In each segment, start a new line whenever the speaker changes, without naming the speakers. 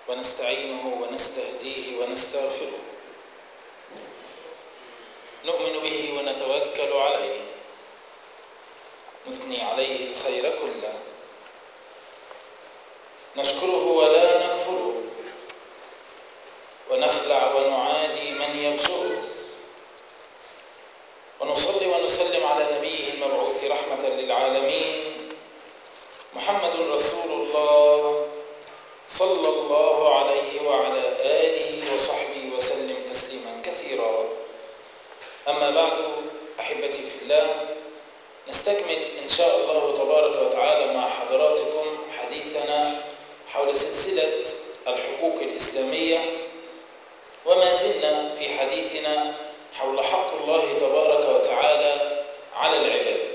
ونستعينه ونستهديه ونستغفره نؤمن به ونتوكل عليه نثني عليه الخير كله نشكره ولا نكفره ونخلع ونعادي من يبشره ونصلي ونسلم على نبيه المبعوث رحمة للعالمين محمد رسول الله صلى الله عليه وعلى آله وصحبه وسلم تسليما كثيرا أما بعد أحبتي في الله نستكمل إن شاء الله تبارك وتعالى مع حضراتكم حديثنا حول سلسلة الحقوق الإسلامية وما زلنا في حديثنا حول حق الله تبارك وتعالى على العباد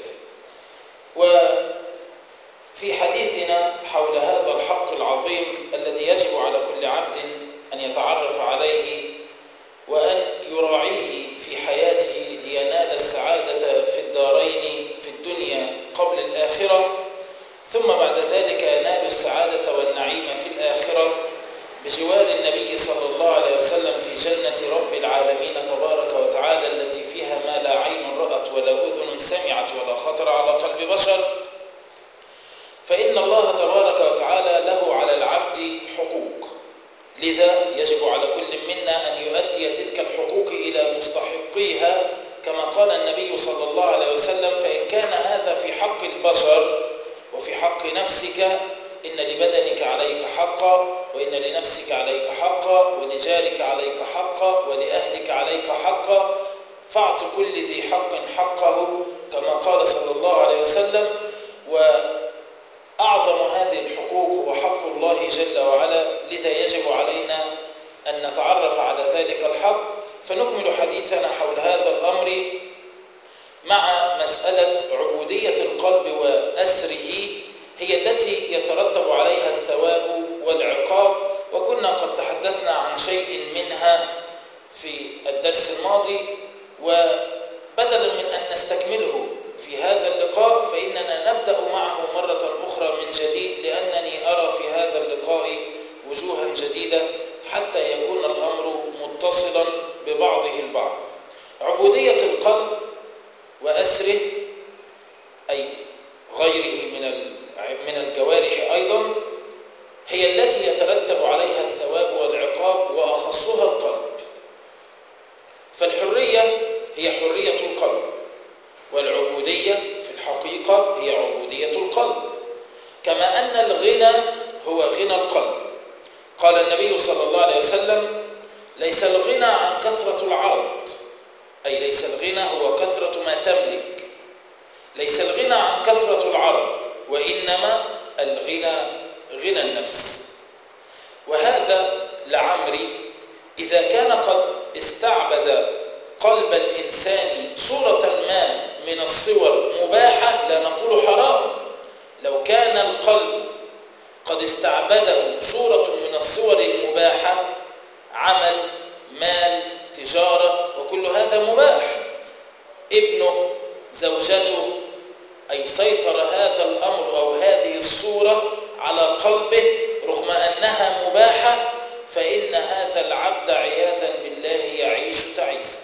وفي حديثنا حول هذا الحق العظيم الذي يجب على كل عبد أن يتعرف عليه وأن يراعيه في حياته لينال السعادة في الدارين في الدنيا قبل الآخرة ثم بعد ذلك ينال السعادة والنعيم في الآخرة بجوار النبي صلى الله عليه وسلم في جنة رب العالمين تبارك وتعالى التي فيها ما لا عين رأت ولا أذن سمعت ولا خطر على قلب بشر فإن الله تبارك وتعالى له على العبد حقوق لذا يجب على كل منا أن يؤدي تلك الحقوق إلى مستحقيها كما قال النبي صلى الله عليه وسلم فإن كان هذا في حق البشر وفي حق نفسك إن لبدنك عليك حقا وإن لنفسك عليك حقا ولجارك عليك حقا ولأهلك عليك حقا فاعط كل ذي حق حقه كما قال صلى الله عليه وسلم وأعظم هذه الحقوق هو حق الله جل وعلا لذا يجب علينا أن نتعرف على ذلك الحق فنكمل حديثنا حول هذا الأمر مع مسألة عبودية القلب وأسره هي التي يترتب عليها الثواب والعقاب وكنا قد تحدثنا عن شيء منها في الدرس الماضي وبدلا من أن نستكمله في هذا اللقاء فإننا نبدأ معه مرة أخرى من جديد لأنني أرى في هذا اللقاء وجوها جديدة حتى يكون الأمر متصلا ببعضه البعض عبودية القلب وأسره أي غيره من من الجوارح أيضا هي التي يترتب عليها الثواب والعقاب وأخصها القلب فالحرية هي حرية القلب والعبودية في الحقيقة هي عبودية القلب كما أن الغنى هو غنى القلب قال النبي صلى الله عليه وسلم ليس الغنى عن كثرة العرض أي ليس الغنى هو كثرة ما تملك ليس الغنى عن كثرة العرض وإنما الغنى غنى النفس وهذا لعمري إذا كان قد استعبد قلب الإنسان صورة ما من الصور مباحة لا نقول حرام لو كان القلب قد استعبده صورة من الصور المباحة عمل مال تجارة وكل هذا مباح ابنه زوجته أي سيطر هذا الأمر أو هذه الصورة على قلبه رغم أنها مباحة فإن هذا العبد عياذا بالله يعيش تعيسا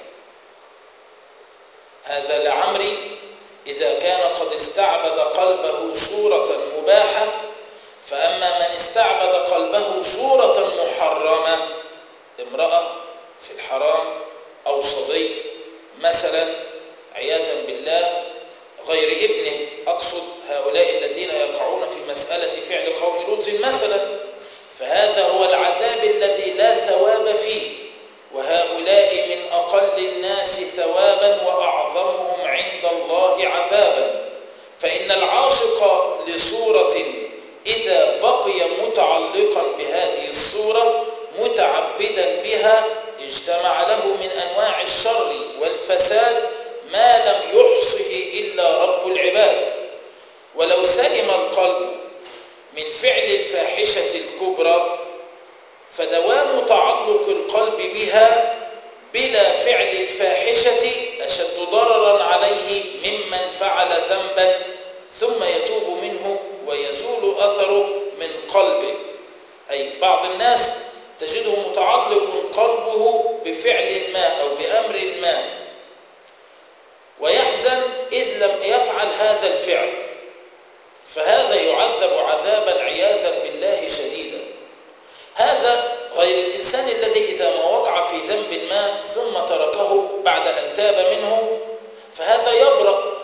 هذا لعمري إذا كان قد استعبد قلبه صورة مباحة فأما من استعبد قلبه صورة محرمة امرأة في الحرام أو صبي مثلا عياذا بالله غير ابنه أقصد هؤلاء الذين يقعون في مسألة فعل قوم لوط مثلا فهذا هو العذاب الذي لا ثواب فيه وهؤلاء من أقل الناس ثوابا وأعظمهم عند الله عذابا فإن العاشق لصورة إذا بقي متعلقا بهذه الصورة متعبدا بها اجتمع له من أنواع الشر والفساد ما لم يحصه إلا رب العباد ولو سلم القلب من فعل الفاحشة الكبرى فدوام تعلق القلب بها بلا فعل الفاحشة أشد ضررا عليه ممن فعل ذنبا ثم يتوب منه ويزول أثره من قلبه أي بعض الناس تجده متعلق قلبه بفعل ما أو بأمر ما ويحزن إذ لم يفعل هذا الفعل فهذا يعذب عذابا عياذا بالله شديدا هذا غير الإنسان الذي إذا ما وقع في ذنب ما ثم تركه بعد أن تاب منه فهذا يبرأ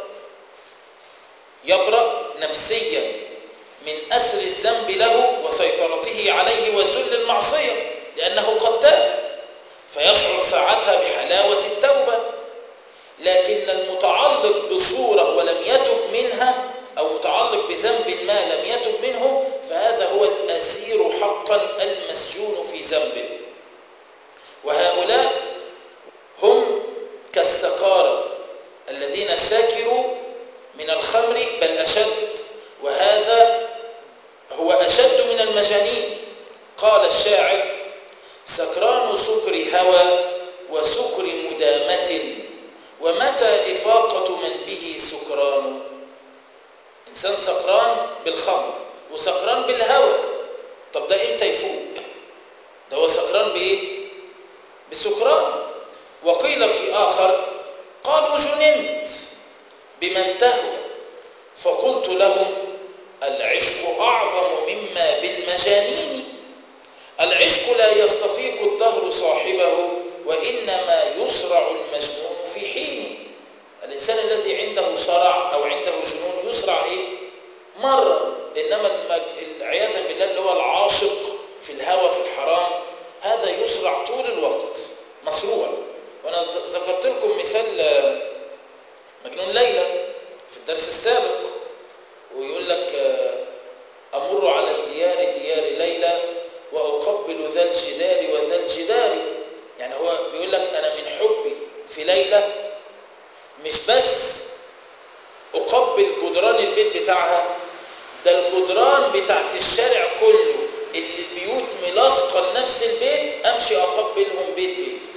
يبرأ نفسيا من أسر الذنب له وسيطرته عليه وذل المعصية لأنه قد تاب فيشعر ساعتها بحلاوة التوبة لكن المتعلق بصورة ولم يتب منها أو متعلق بذنب ما لم يتب منه فهذا هو الأسير حقا المسجون في ذنبه وهؤلاء هم كالسكارى الذين سكروا من الخمر بل أشد وهذا هو أشد من المجانين قال الشاعر سكران سكر هوى وسكر مدامة ومتى إفاقة من به سكران إنسان سكران بالخمر وسكران بالهوى طب ده إمتى يفوق ده هو سكران بإيه بالسكران وقيل في آخر قالوا جننت بمن تهوى فقلت لهم العشق أعظم مما بالمجانين العشق لا يستفيق الدهر صاحبه وإنما يسرع المجنون في حين الإنسان الذي عنده صرع أو عنده جنون يسرع إيه؟ مرة إنما عياذا بالله اللي هو العاشق في الهوى في الحرام هذا يسرع طول الوقت مسروع وأنا ذكرت لكم مثال مجنون ليلى في الدرس السابق ويقول لك أمر على الديار ديار ليلى وأقبل ذا الجدار وذا الجدار يعني هو بيقول لك أنا من حبي في ليلى مش بس أقبل جدران البيت بتاعها ده الجدران بتاعت الشارع كله اللي البيوت ملاصقة لنفس البيت أمشي أقبلهم بيت بيت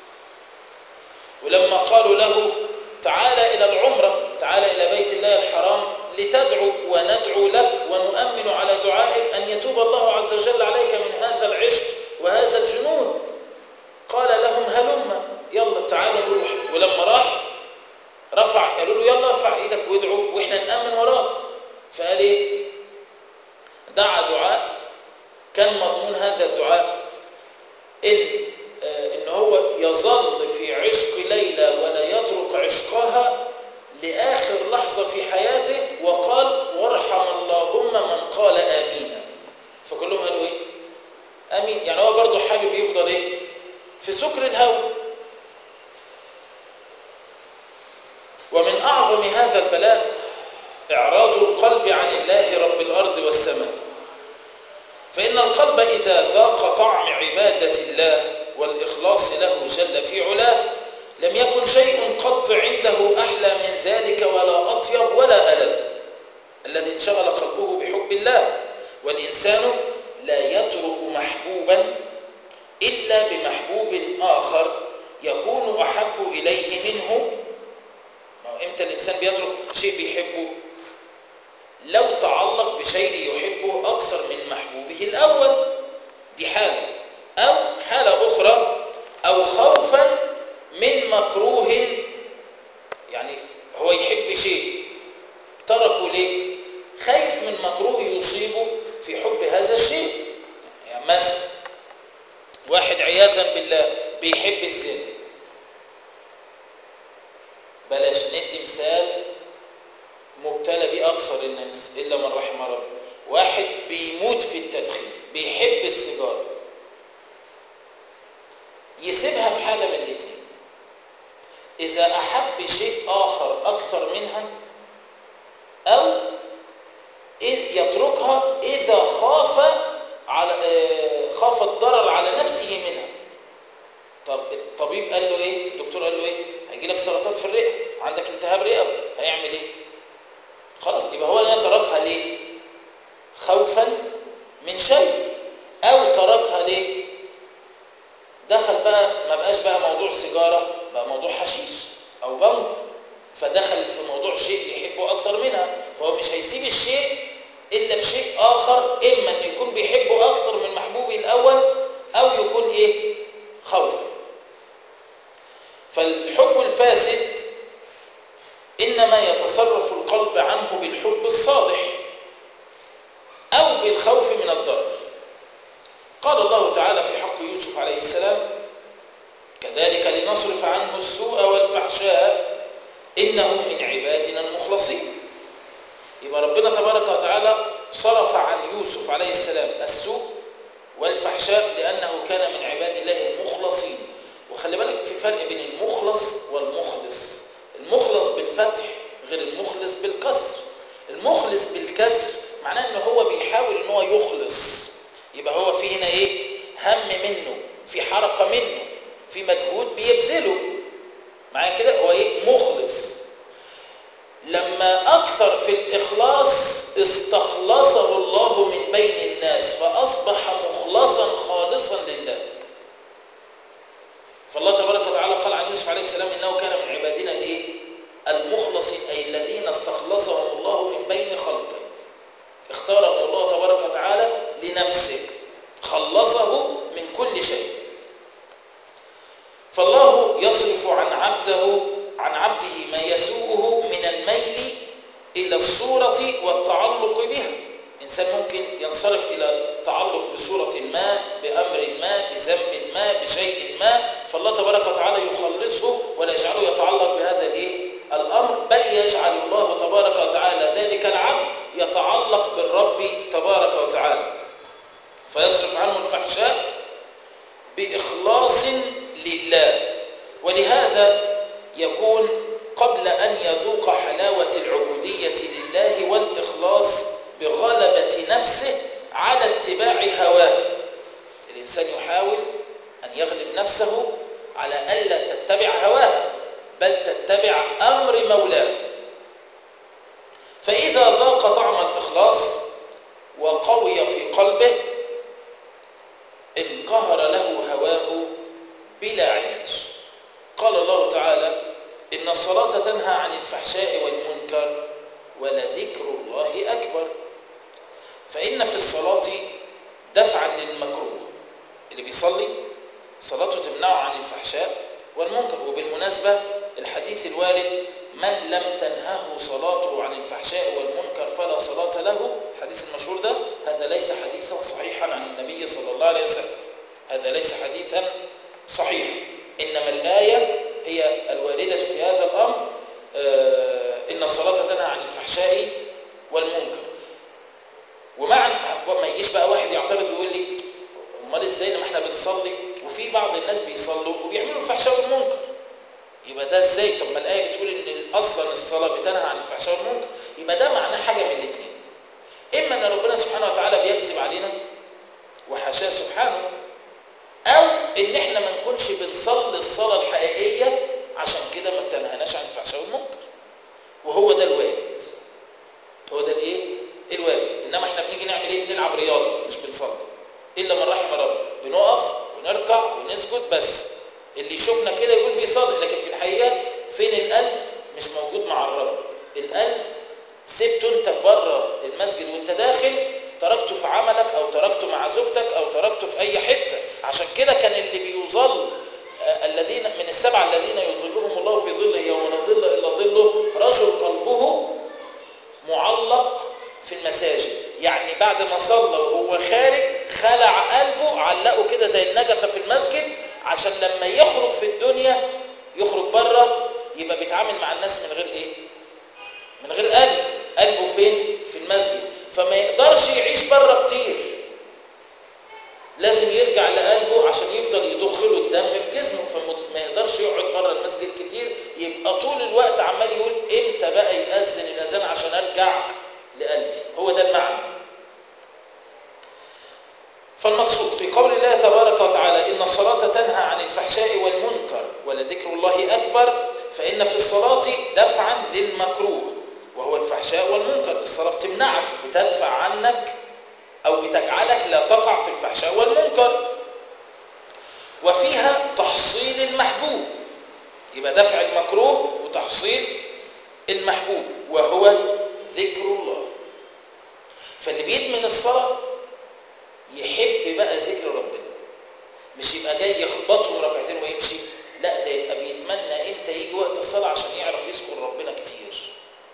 ولما قالوا له تعالى إلى العمرة تعالى إلى بيت الله الحرام لتدعو وندعو لك ونؤمن على دعائك أن يتوب الله عز وجل عليك من هذا العشق وهذا الجنون قال لهم هلم يلا تعالوا نروح ولما راح رفع قالوا له يلا ارفع ايدك وادعو واحنا نأمن وراك فقال ايه دعا دعاء كان مضمون هذا الدعاء ان آه ان هو يظل في عشق ليلى ولا يترك عشقها لآخر لحظة في حياته وقال وارحم اللهم من قال آمين فكلهم قالوا ايه آمين يعني هو برضه حابب يفضل ايه في سكر الهوى ومن أعظم هذا البلاء إعراض القلب عن الله رب الأرض والسماء فإن القلب إذا ذاق طعم عبادة الله والإخلاص له جل في علاه لم يكن شيء قط عنده أحلى من ذلك ولا أطيب ولا ألذ الذي انشغل قلبه بحب الله والإنسان لا يترك محبوبا إلا بمحبوب آخر يكون أحب إليه منه ما هو إمتى الإنسان بيترك شيء بيحبه لو تعلق بشيء يحبه أكثر من محبوبه الأول دي حالة أو حالة أخرى أو خوفا من مكروه يعني هو يحب شيء تركه ليه خايف من مكروه يصيبه في حب هذا الشيء يعني مثلا واحد عياذا بالله بيحب الزنا بلاش ندي مثال مبتلى بيه اكثر الناس الا من رحم ربي واحد بيموت في التدخين بيحب السيجاره يسيبها في حاله من الاثنين اذا احب شيء اخر اكثر منها او يتركها اذا خاف على خاف الضرر على نفسه منها طب الطبيب قال له ايه الدكتور قال له ايه هيجي لك سرطان في الرئه عندك التهاب رئوي هيعمل ايه خلاص يبقى هو يتركها ليه خوفا من شيء او تركها ليه دخل بقى ما بقاش بقى موضوع سيجاره بقى موضوع حشيش او بنج فدخل في موضوع شيء يحبه اكتر منها فهو مش هيسيب الشيء الا بشيء اخر اما انه يكون بيحبه اكثر من محبوبه الفاسد إنما يتصرف القلب عنه بالحب الصالح أو بالخوف من الضرر قال الله تعالى في حق يوسف عليه السلام كذلك لنصرف عنه السوء والفحشاء إنه من عبادنا المخلصين يبقى ربنا تبارك وتعالى صرف عن يوسف عليه السلام السوء والفحشاء لأنه كان من عباد الله المخلصين وخلي بالك في فرق بين المخلص والمخلص المخلص بالفتح غير المخلص بالكسر المخلص بالكسر معناه ان هو بيحاول ان هو يخلص يبقى هو في هنا ايه هم منه في حركة منه في مجهود بيبذله معايا كده هو ايه مخلص لما اكثر في الاخلاص استخلصه الله من بين الناس فاصبح مخلصا خالصا لله فالله تبارك وتعالى قال عن يوسف عليه السلام انه كان من عبادنا الايه المخلصين اي الذين استخلصهم الله من بين خلقه اختارهم الله تبارك وتعالى لنفسه خلصه من كل شيء فالله يصرف عن عبده عن عبده ما يسوءه من الميل إلى الصورة والتعلق بها إنسان ممكن ينصرف إلى التعلق بصورة ما بأمر ما بذنب ما بشيء ما فالله تبارك وتعالى يخلصه ولا يجعله يتعلق بهذا الإيه؟ الأمر بل يجعل الله تبارك وتعالى ذلك العبد يتعلق بالرب تبارك وتعالى فيصرف عنه الفحشاء بإخلاص لله ولهذا يكون قبل أن يذوق حلاوة العبودية لله والإخلاص بغلبة نفسه على اتباع هواه الإنسان يحاول أن يغلب نفسه على ألا تتبع هواها بل تتبع أمر مولاه فإذا ذاق طعم الإخلاص وقوي في قلبه انقهر له هواه بلا علاج قال الله تعالى إن الصلاة تنهى عن الفحشاء والمنكر ولذكر الله أكبر فإن في الصلاة دفعا للمكروه اللي بيصلي صلاته تمنعه عن الفحشاء والمنكر وبالمناسبة الحديث الوارد من لم تنهه صلاته عن الفحشاء والمنكر فلا صلاة له الحديث المشهور ده هذا ليس حديثا صحيحا عن النبي صلى الله عليه وسلم هذا ليس حديثا صحيحا إنما الآية هي الواردة في هذا الأمر آه إن الصلاة تنهى عن الفحشاء والمنكر ومع ما يجيش بقى واحد يعترض ويقول لي امال ازاي لما احنا بنصلي وفي بعض الناس بيصلوا وبيعملوا الفحشاء والمنكر يبقى ده ازاي طب ما الايه بتقول ان اصلا الصلاه بتنهى عن الفحشاء والمنكر يبقى ده معناه حاجه من الاثنين اما ان ربنا سبحانه وتعالى بيكذب علينا وحاشاه سبحانه او ان احنا ما نكونش بنصلي الصلاه الحقيقيه عشان كده ما بتنهناش عن الفحشاء والمنكر وهو ده الوارد هو ده الايه الوارد انما احنا بنيجي نعمل ايه بنلعب رياضه مش بنصلي الا من رحم ربنا بنقف ونركع ونسجد بس اللي يشوفنا كده يقول بيصلي لكن في الحقيقه فين القلب مش موجود مع الرب القلب سبته انت بره المسجد وانت داخل تركته في عملك او تركته مع زوجتك او تركته في اي حته عشان كده كان اللي بيظل آه الذين من السبعه الذين يظلهم الله في ظله يوم لا ظل الا ظله رجل قلبه معلق في المساجد يعني بعد ما صلى وهو خارج خلع قلبه علقه كده زي النجفه في المسجد عشان لما يخرج في الدنيا يخرج بره يبقى بيتعامل مع الناس من غير ايه من غير قلب قلبه فين في المسجد فما يقدرش يعيش بره كتير لازم يرجع لقلبه عشان يفضل يدخله الدم في جسمه فما يقدرش يقعد بره المسجد كتير يبقى طول الوقت عمال يقول امتى بقى يأذن الاذان عشان ارجع لقلبي هو ده المعنى فالمقصود في قول الله تبارك وتعالى إن الصلاة تنهى عن الفحشاء والمنكر ولذكر الله أكبر فإن في الصلاة دفعا للمكروه وهو الفحشاء والمنكر الصلاة بتمنعك بتدفع عنك أو بتجعلك لا تقع في الفحشاء والمنكر وفيها تحصيل المحبوب يبقى دفع المكروه وتحصيل المحبوب وهو ذكر الله فاللي بيدمن الصلاة يحب بقى ذكر ربنا مش يبقى جاي يخبطهم ركعتين ويمشي لا ده يبقى بيتمنى امتى يجي وقت الصلاة عشان يعرف يذكر ربنا كتير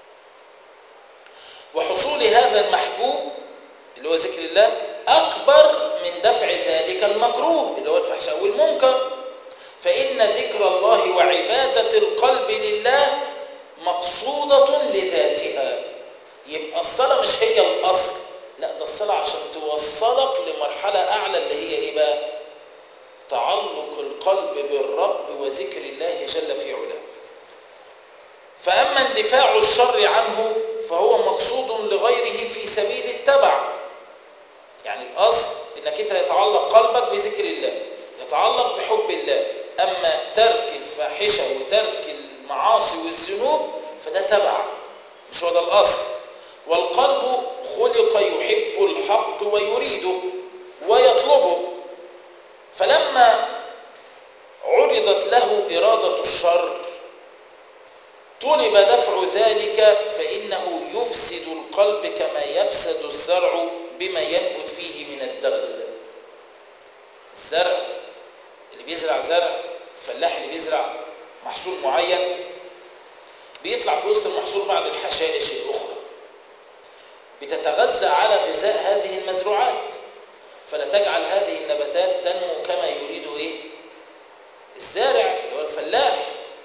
وحصول هذا المحبوب اللي هو ذكر الله أكبر من دفع ذلك المكروه اللي هو الفحشاء والمنكر فإن ذكر الله وعبادة القلب لله مقصودة لذاتها يبقى الصلاة مش هي الأصل لا ده الصلاة عشان توصلك لمرحلة أعلى اللي هي إيه بقى تعلق القلب بالرب وذكر الله جل في علاه فأما اندفاع الشر عنه فهو مقصود لغيره في سبيل التبع يعني الأصل إنك أنت يتعلق قلبك بذكر الله يتعلق بحب الله أما ترك الفاحشة وترك المعاصي والذنوب فده تبع مش هو ده الأصل والقلب خلق يحب الحق ويريده ويطلبه فلما عرضت له إرادة الشر طلب دفع ذلك فإنه يفسد القلب كما يفسد الزرع بما ينبت فيه من الدغل الزرع اللي بيزرع زرع الفلاح اللي بيزرع محصول معين بيطلع في وسط المحصول بعض الحشائش الأخرى بتتغذى على غذاء هذه المزروعات فلا تجعل هذه النباتات تنمو كما يريد ايه الزارع اللي هو الفلاح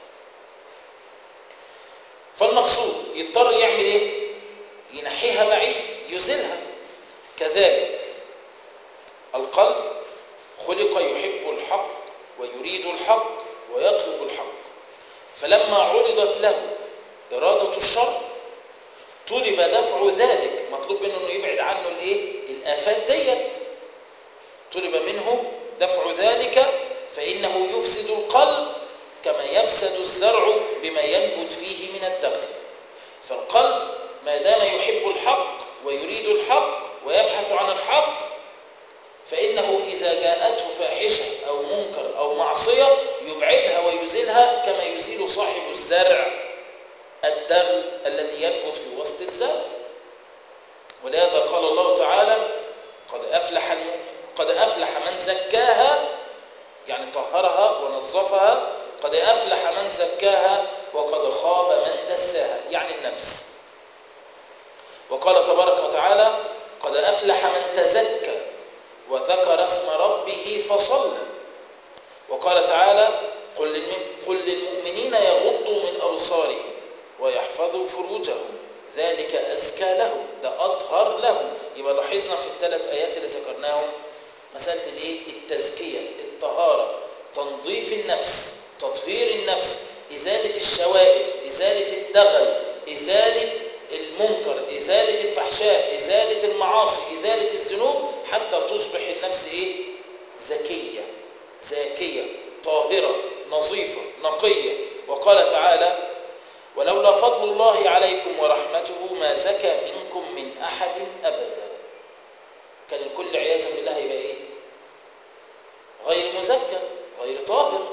فالمقصود يضطر يعمل ايه ينحيها بعيد يزيلها كذلك القلب خلق يحب الحق ويريد الحق ويطلب الحق فلما عرضت له إرادة الشر طلب دفع ذلك مطلوب منه انه يبعد عنه الايه الافات ديت طلب منه دفع ذلك فانه يفسد القلب كما يفسد الزرع بما ينبت فيه من الدخل فالقلب ما دام يحب الحق ويريد الحق ويبحث عن الحق فإنه إذا جاءته فاحشة أو منكر أو معصية يبعدها ويزيلها كما يزيل صاحب الزرع الدغل الذي ينبت في وسط الزرع ولهذا قال الله تعالى قد أفلح الم... قد أفلح من زكاها يعني طهرها ونظفها قد أفلح من زكاها وقد خاب من دساها يعني النفس وقال تبارك وتعالى قد أفلح من تزكى وذكر اسم ربه فصلى وقال تعالى قل قل للمؤمنين يغضوا من أبصارهم ويحفظوا فروجهم ذلك أزكى لهم ده أطهر لهم يبقى لاحظنا في الثلاث آيات اللي ذكرناهم مسألة الايه التزكية الطهارة تنظيف النفس تطهير النفس إزالة الشوائب إزالة الدغل إزالة المنكر إزالة الفحشاء إزالة المعاصي إزالة الذنوب حتى تصبح النفس إيه زكية زاكية طاهرة نظيفة نقية وقال تعالى ولولا فضل الله عليكم ورحمته ما زكى منكم من أحد أبدا كان الكل عياذا بالله يبقى إيه غير مزكى غير طاهر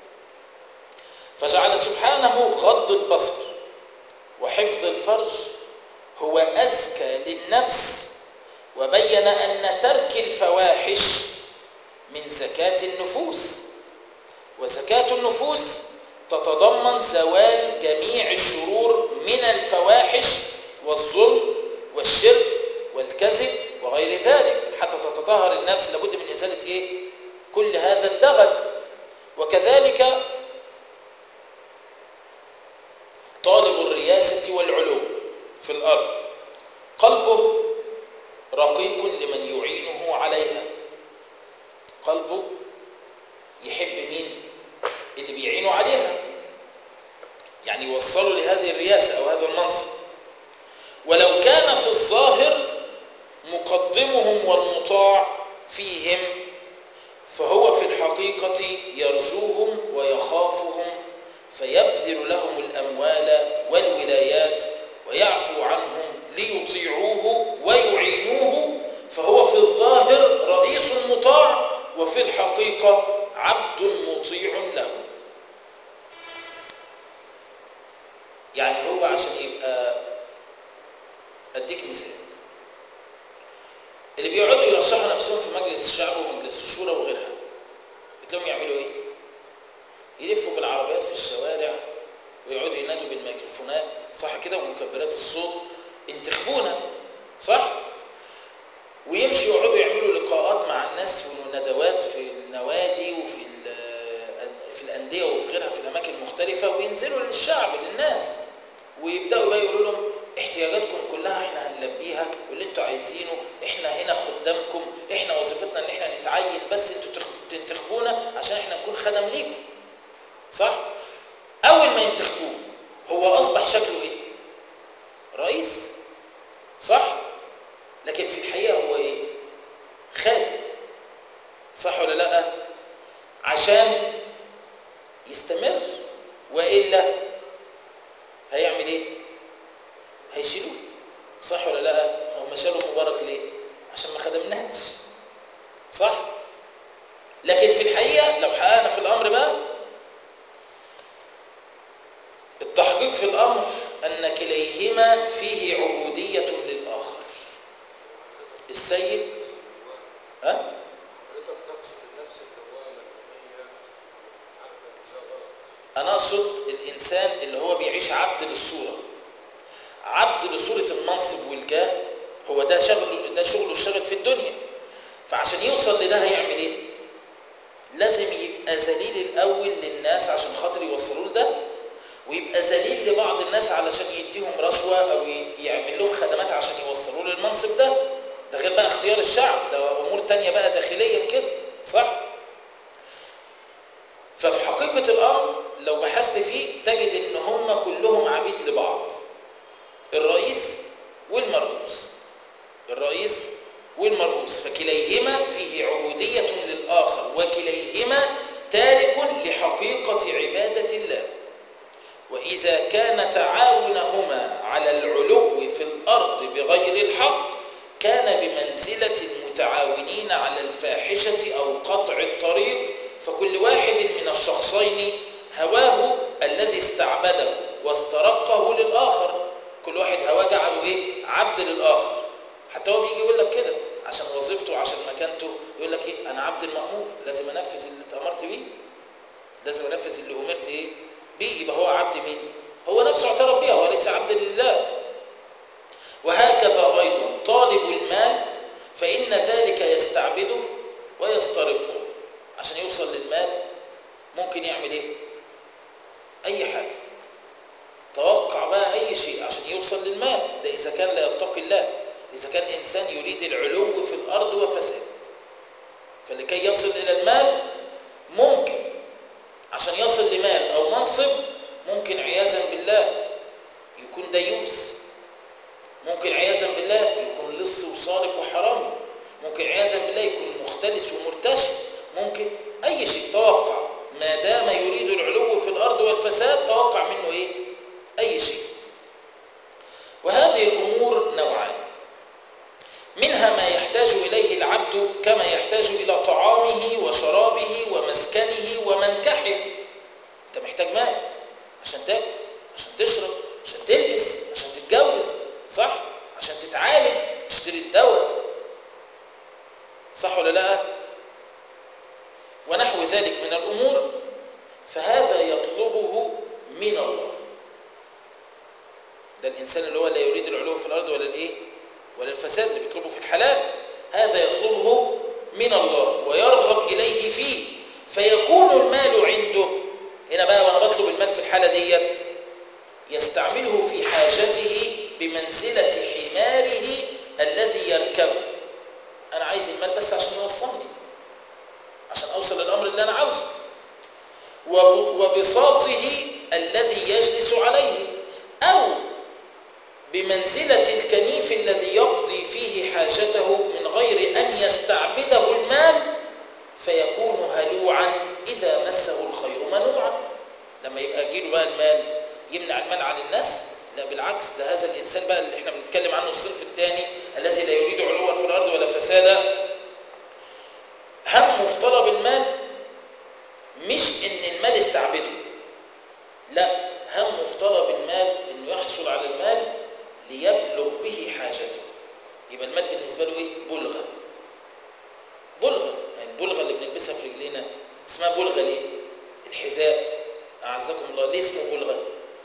فجعل سبحانه غض البصر وحفظ الفرج هو أزكى للنفس وبين أن ترك الفواحش من زكاة النفوس وزكاة النفوس تتضمن زوال جميع الشرور من الفواحش والظلم والشرك والكذب وغير ذلك حتى تتطهر النفس لابد من إزالة إيه؟ كل هذا الدغل وكذلك طالب الرياسة والعلو في الأرض قلبه رقيق لمن يعينه عليها قلبه يحب مين اللي بيعينه عليها يعني يوصلوا لهذه الرياسة أو هذا المنصب ولو كان في الظاهر مقدمهم والمطاع فيهم فهو في الحقيقة يرجوهم ويخافهم فيبذل لهم الأموال والولايات ويعفو عنهم ليطيعوه ويعينوه فهو في الظاهر رئيس مطاع وفي الحقيقة عبد مطيع له يعني هو عشان يبقى أديك مثال اللي بيقعدوا يرشحوا نفسهم في مجلس الشعب ومجلس الشورى وغيرها بتلاقيهم يعملوا ايه؟ يلفوا الميكروفونات صح كده ومكبرات الصوت انتخبونا صح ويمشي يقعدوا يعملوا لقاءات مع الناس وندوات في النوادي وفي ال- في الانديه وفي غيرها في الاماكن المختلفه وينزلوا للشعب للناس ويبداوا بقى يقولوا لهم احتياجاتكم كلها احنا هنلبيها واللي انتوا عايزينه احنا هنا خدامكم احنا وظيفتنا ان احنا نتعين بس انتوا تخ- تنتخبونا عشان احنا نكون خدم ليكم صح اول ما ينتخبوه هو اصبح شكله ايه رئيس صح لكن في الحقيقه هو ايه خادم صح ولا لا عشان يستمر والا هيعمل ايه هيشيلوه صح ولا لا هم شالوا مبارك ليه عشان ما خدمناش صح لكن في الحقيقه لو حققنا في الامر بقى التحقيق في الامر ان كليهما فيه عبوديه للاخر السيد ها
حضرتك تقصد النفس اللوامة اللي هي عارفة إن ده غلط
انا اقصد الانسان اللي هو بيعيش عبد للصوره عبد لصوره المنصب والجاه هو ده شغله ده شغله الشغل في الدنيا فعشان يوصل لده هيعمل ايه لازم يبقى ذليل الاول للناس عشان خاطر يوصلوا له ده ويبقى ذليل لبعض الناس علشان يديهم رشوه او ي- يعمل لهم خدمات عشان يوصلوا له المنصب ده ده غير بقى اختيار الشعب ده امور تانية بقى داخليا كده صح ففي حقيقة الأمر لو بحثت فيه تجد إن هم كلهم عبيد لبعض الرئيس والمرؤوس الرئيس والمرؤوس فكليهما فيه عبودية للآخر وكليهما تارك لحقيقة عبادة الله وإذا كان تعاونهما على العلو في الأرض بغير الحق كان بمنزلة المتعاونين على الفاحشة أو قطع الطريق فكل واحد من الشخصين هواه الذي استعبده واسترقه للآخر كل واحد هواه جعله إيه؟ عبد للآخر حتى هو بيجي يقول لك كده عشان وظيفته وعشان مكانته يقول لك إيه أنا عبد المأمور لازم أنفذ اللي اتأمرت بيه لازم أنفذ اللي أمرت إيه بيه يبقى هو عبد مين هو نفسه اعترف بيها هو ليس عبد لله وهكذا أيضا طالب المال فإن ذلك يستعبده ويسترقه عشان يوصل للمال ممكن يعمل ايه اي حاجة توقع بقى اي شيء عشان يوصل للمال ده اذا كان لا يتقي الله اذا كان انسان يريد العلو في الارض وفساد فلكي يصل الى المال ممكن عشان يصل لمال او منصب ممكن عياذا بالله يكون ديوس ممكن عياذا بالله يكون لص وسارق وحرامي ممكن عياذا بالله يكون مختلس ومرتشي ممكن اي شيء توقع ما دام يريد العلو في الارض والفساد توقع منه ايه اي شيء وهذه الامور نوعان منها ما يحتاج اليه العبد كما يحتاج الى طعامه وشرابه ومسكنه ومنكحه انت محتاج مال عشان تاكل عشان تشرب عشان تلبس عشان تتجوز صح عشان تتعالج تشتري الدواء صح ولا لا ونحو ذلك من الامور فهذا يطلبه من الله ده الانسان اللي هو لا يريد العلو في الارض ولا الايه ولا الفساد اللي بيطلبه في الحلال هذا يطلبه من الله ويرغب اليه فيه فيكون المال عنده هنا بقى وانا بطلب المال في الحاله ديت يستعمله في حاجته بمنزله حماره الذي يركبه انا عايز المال بس عشان يوصلني عشان اوصل للامر اللي انا عاوزه وبساطه الذي يجلس عليه او بمنزله الكنيف الذي يقضي فيه حاجته من غير ان يستعبده المال فيكون هلوعا اذا مسه الخير منوعا لما يبقى يجيله بقى المال يمنع المال عن الناس لا بالعكس ده هذا الانسان بقى اللي احنا بنتكلم عنه الصنف الثاني الذي لا يريد علوا في الارض ولا فسادا همه في طلب المال مش ان المال استعبده لا همه في طلب المال انه يحصل على المال ليبلغ به حاجته يبقى المال بالنسبه له ايه بلغه بلغه يعني البلغه اللي بنلبسها في رجلينا اسمها بلغه ليه الحذاء اعزكم الله ليه اسمه بلغه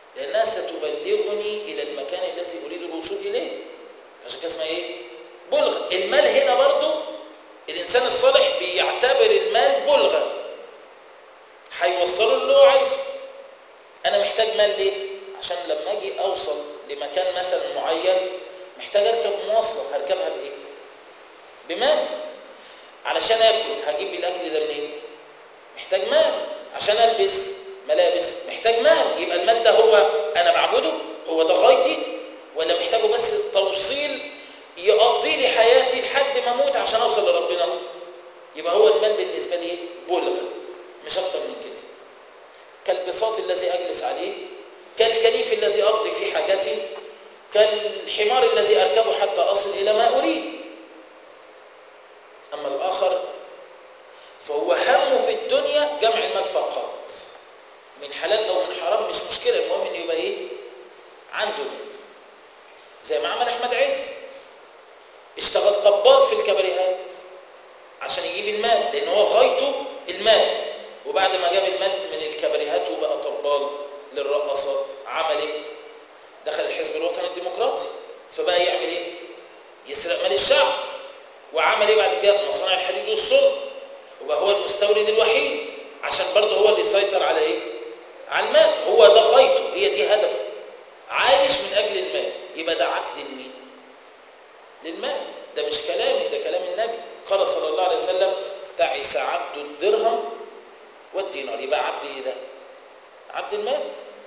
لأنها ستبلغني إلى المكان الذي أريد الوصول إليه عشان كده اسمها إيه؟ بلغة المال هنا برضو الإنسان الصالح بيعتبر المال بلغة هيوصله اللي هو عايزه أنا محتاج مال ليه؟ عشان لما أجي أوصل لمكان مثلا معين محتاج أركب مواصلة هركبها بإيه؟ بمال علشان آكل هجيب الأكل ده منين؟ محتاج مال عشان ألبس ملابس محتاج مال يبقى المال ده هو أنا بعبده هو ده غايتي ولا محتاجه بس التوصيل يقضي لي حياتي لحد ما اموت عشان اوصل لربنا يبقى هو المال بالنسبه لي بلغه مش اكتر من كده كالبساط الذي اجلس عليه كالكنيف الذي اقضي فيه حاجتي كالحمار الذي اركبه حتى اصل الى ما اريد اما الاخر فهو همه في الدنيا جمع المال فقط من حلال او من حرام مش مشكله المهم انه يبقى ايه عنده مال زي ما عمل احمد عز اشتغل طباخ في الكباريهات عشان يجيب المال لان هو غايته المال وبعد ما جاب المال من الكباريهات وبقى طبال للرقصات عمل ايه دخل الحزب الوطني الديمقراطي فبقى يعمل ايه يسرق مال الشعب وعمل ايه بعد كده مصانع الحديد والصلب وبقى هو المستورد الوحيد عشان برضه هو اللي يسيطر على ايه على المال هو ده غايته هي دي هدفه عايش من اجل المال يبقى ده عبد لمين للمال ده مش كلامي ده كلام النبي قال صلى الله عليه وسلم تعس عبد الدرهم والدينار يبقى عبد ايه ده عبد المال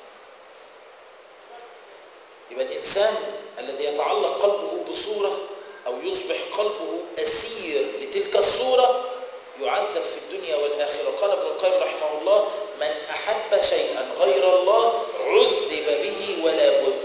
يبقى الانسان الذي يتعلق قلبه بصوره او يصبح قلبه اسير لتلك الصوره يعذب في الدنيا والاخره قال ابن القيم رحمه الله من احب شيئا غير الله عذب به ولا بد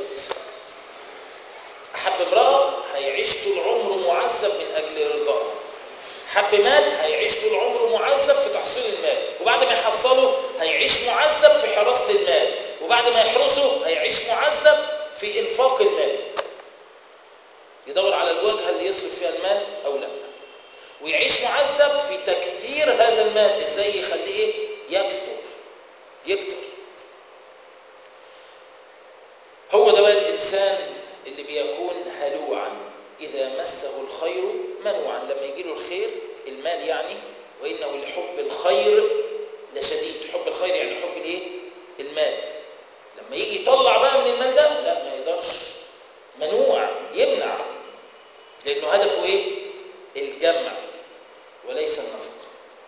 حب امرأة هيعيش طول عمره معذب من أجل رضاها حب مال هيعيش طول عمره معذب في تحصيل المال وبعد ما يحصله هيعيش معذب في حراسة المال وبعد ما يحرسه هيعيش معذب في إنفاق المال يدور على الوجهة اللي يصرف فيها المال أو لا ويعيش معذب في تكثير هذا المال ازاي يخليه يكثر يكتر هو ده بقى الإنسان اللي بيكون هلوعا إذا مسه الخير منوعا لما يجي له الخير المال يعني وإنه لحب الخير لشديد حب الخير يعني حب الايه المال لما يجي يطلع بقى من المال ده لا ما يقدرش منوع يمنع لأنه هدفه ايه الجمع وليس النفقة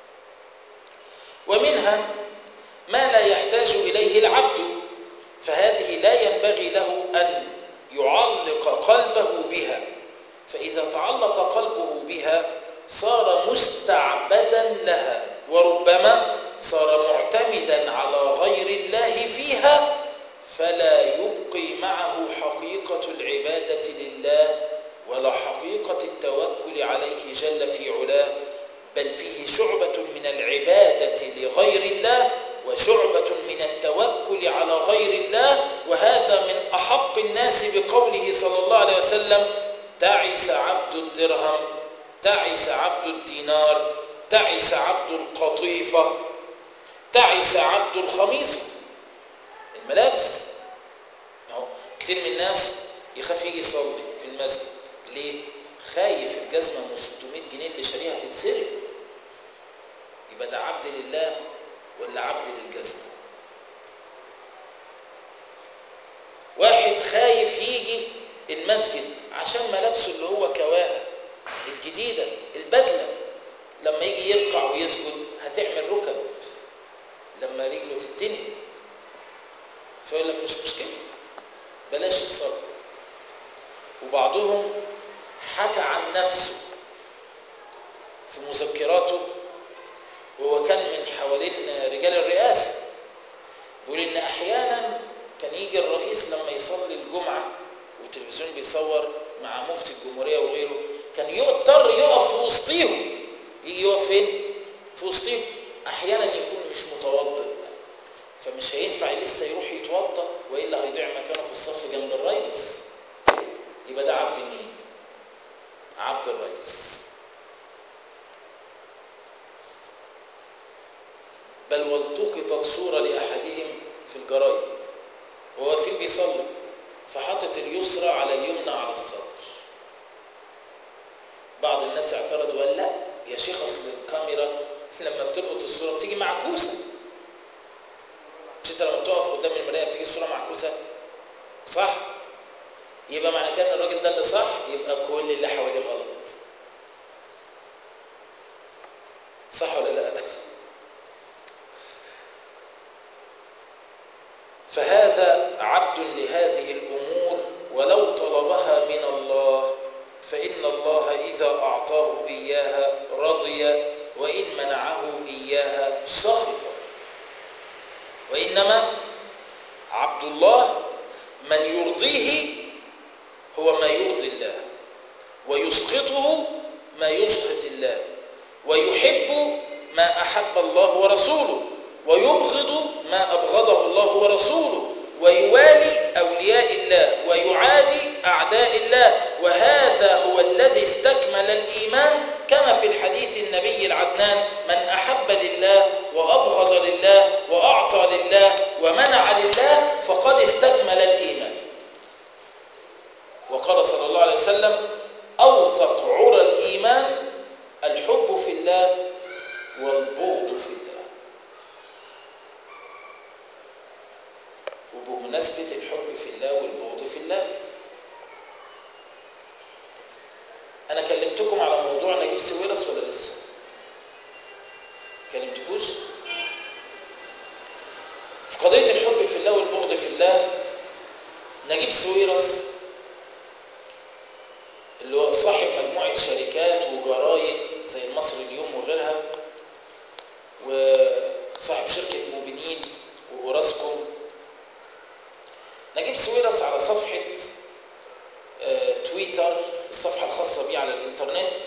ومنها ما لا يحتاج إليه العبد فهذه لا ينبغي له أن يعلق قلبه بها فإذا تعلق قلبه بها صار مستعبدا لها وربما صار معتمدا على غير الله فيها فلا يبقي معه حقيقة العبادة لله ولا حقيقة التوكل عليه جل في علاه بل فيه شعبة من العبادة لغير الله وشعبة من التوكل على غير الله وهذا من أحق الناس بقوله صلى الله عليه وسلم تعس عبد الدرهم تعس عبد الدينار تعس عبد القطيفة تعس عبد الخميصة الملابس أهو كتير من الناس يخاف يجي يصلي في المسجد ليه؟ خايف الجزمة من 600 جنيه اللي شاريها تتسرق يبقى ده عبد لله ولا عبد للجزمة واحد خايف يجي المسجد عشان ملابسه اللي هو كواها الجديدة البدلة لما يجي يركع ويسجد هتعمل ركب لما رجله تتني فيقول لك مش مشكلة بلاش الصلاة وبعضهم حكى عن نفسه في مذكراته وهو كان من حوالين رجال الرئاسة بيقول إن أحيانا كان يجي الرئيس لما يصلي الجمعة والتلفزيون بيصور مع مفتي الجمهورية وغيره كان يضطر يقف في وسطيهم يجي يقف فين؟ في وسطيهم أحيانا يكون مش متوضئ فمش هينفع لسه يروح يتوضأ وإلا هيضيع مكانه في الصف جنب الرئيس يبقى ده عبد مين؟ عبد الرئيس بل والتقطت صورة لأحدهم في الجرايد وهو واقفين بيصلي فحطت اليسرى على اليمنى على الصدر بعض الناس اعترض وقال لا يا شيخ اصل الكاميرا لما بتلقط الصوره بتيجي معكوسه مش انت لما بتقف قدام المرايه بتيجي الصوره معكوسه صح يبقى معنى كده ان الراجل ده اللي صح يبقى كل اللي حواليه غلط صح ولا لا فهذا عبد لهذه الامور ولو طلبها من الله فان الله اذا اعطاه اياها رضي وان منعه اياها سخط وانما عبد الله من يرضيه هو ما يرضي الله ويسخطه ما يسخط الله ويحب ما احب الله ورسوله ويبغض ما ابغضه الله ورسوله ويوالي اولياء الله ويعادي اعداء الله وهذا هو الذي استكمل الايمان كما في الحديث النبي العدنان من احب لله وابغض لله واعطى لله ومنع لله فقد استكمل الايمان وقال صلى الله عليه وسلم اوثق عرى الايمان الحب في الله والبغض في الله وبمناسبة الحب في الله والبغض في الله أنا كلمتكم على موضوع نجيب سويرس ولا لسه؟ كلمتكوش؟ في قضية الحب في الله والبغض في الله نجيب سويرس اللي هو صاحب مجموعة شركات وجرايد زي المصري اليوم وغيرها وصاحب شركة موبينيل وأوراسكوم نجيب سويرس على صفحة آه، تويتر الصفحة الخاصة بيه على الإنترنت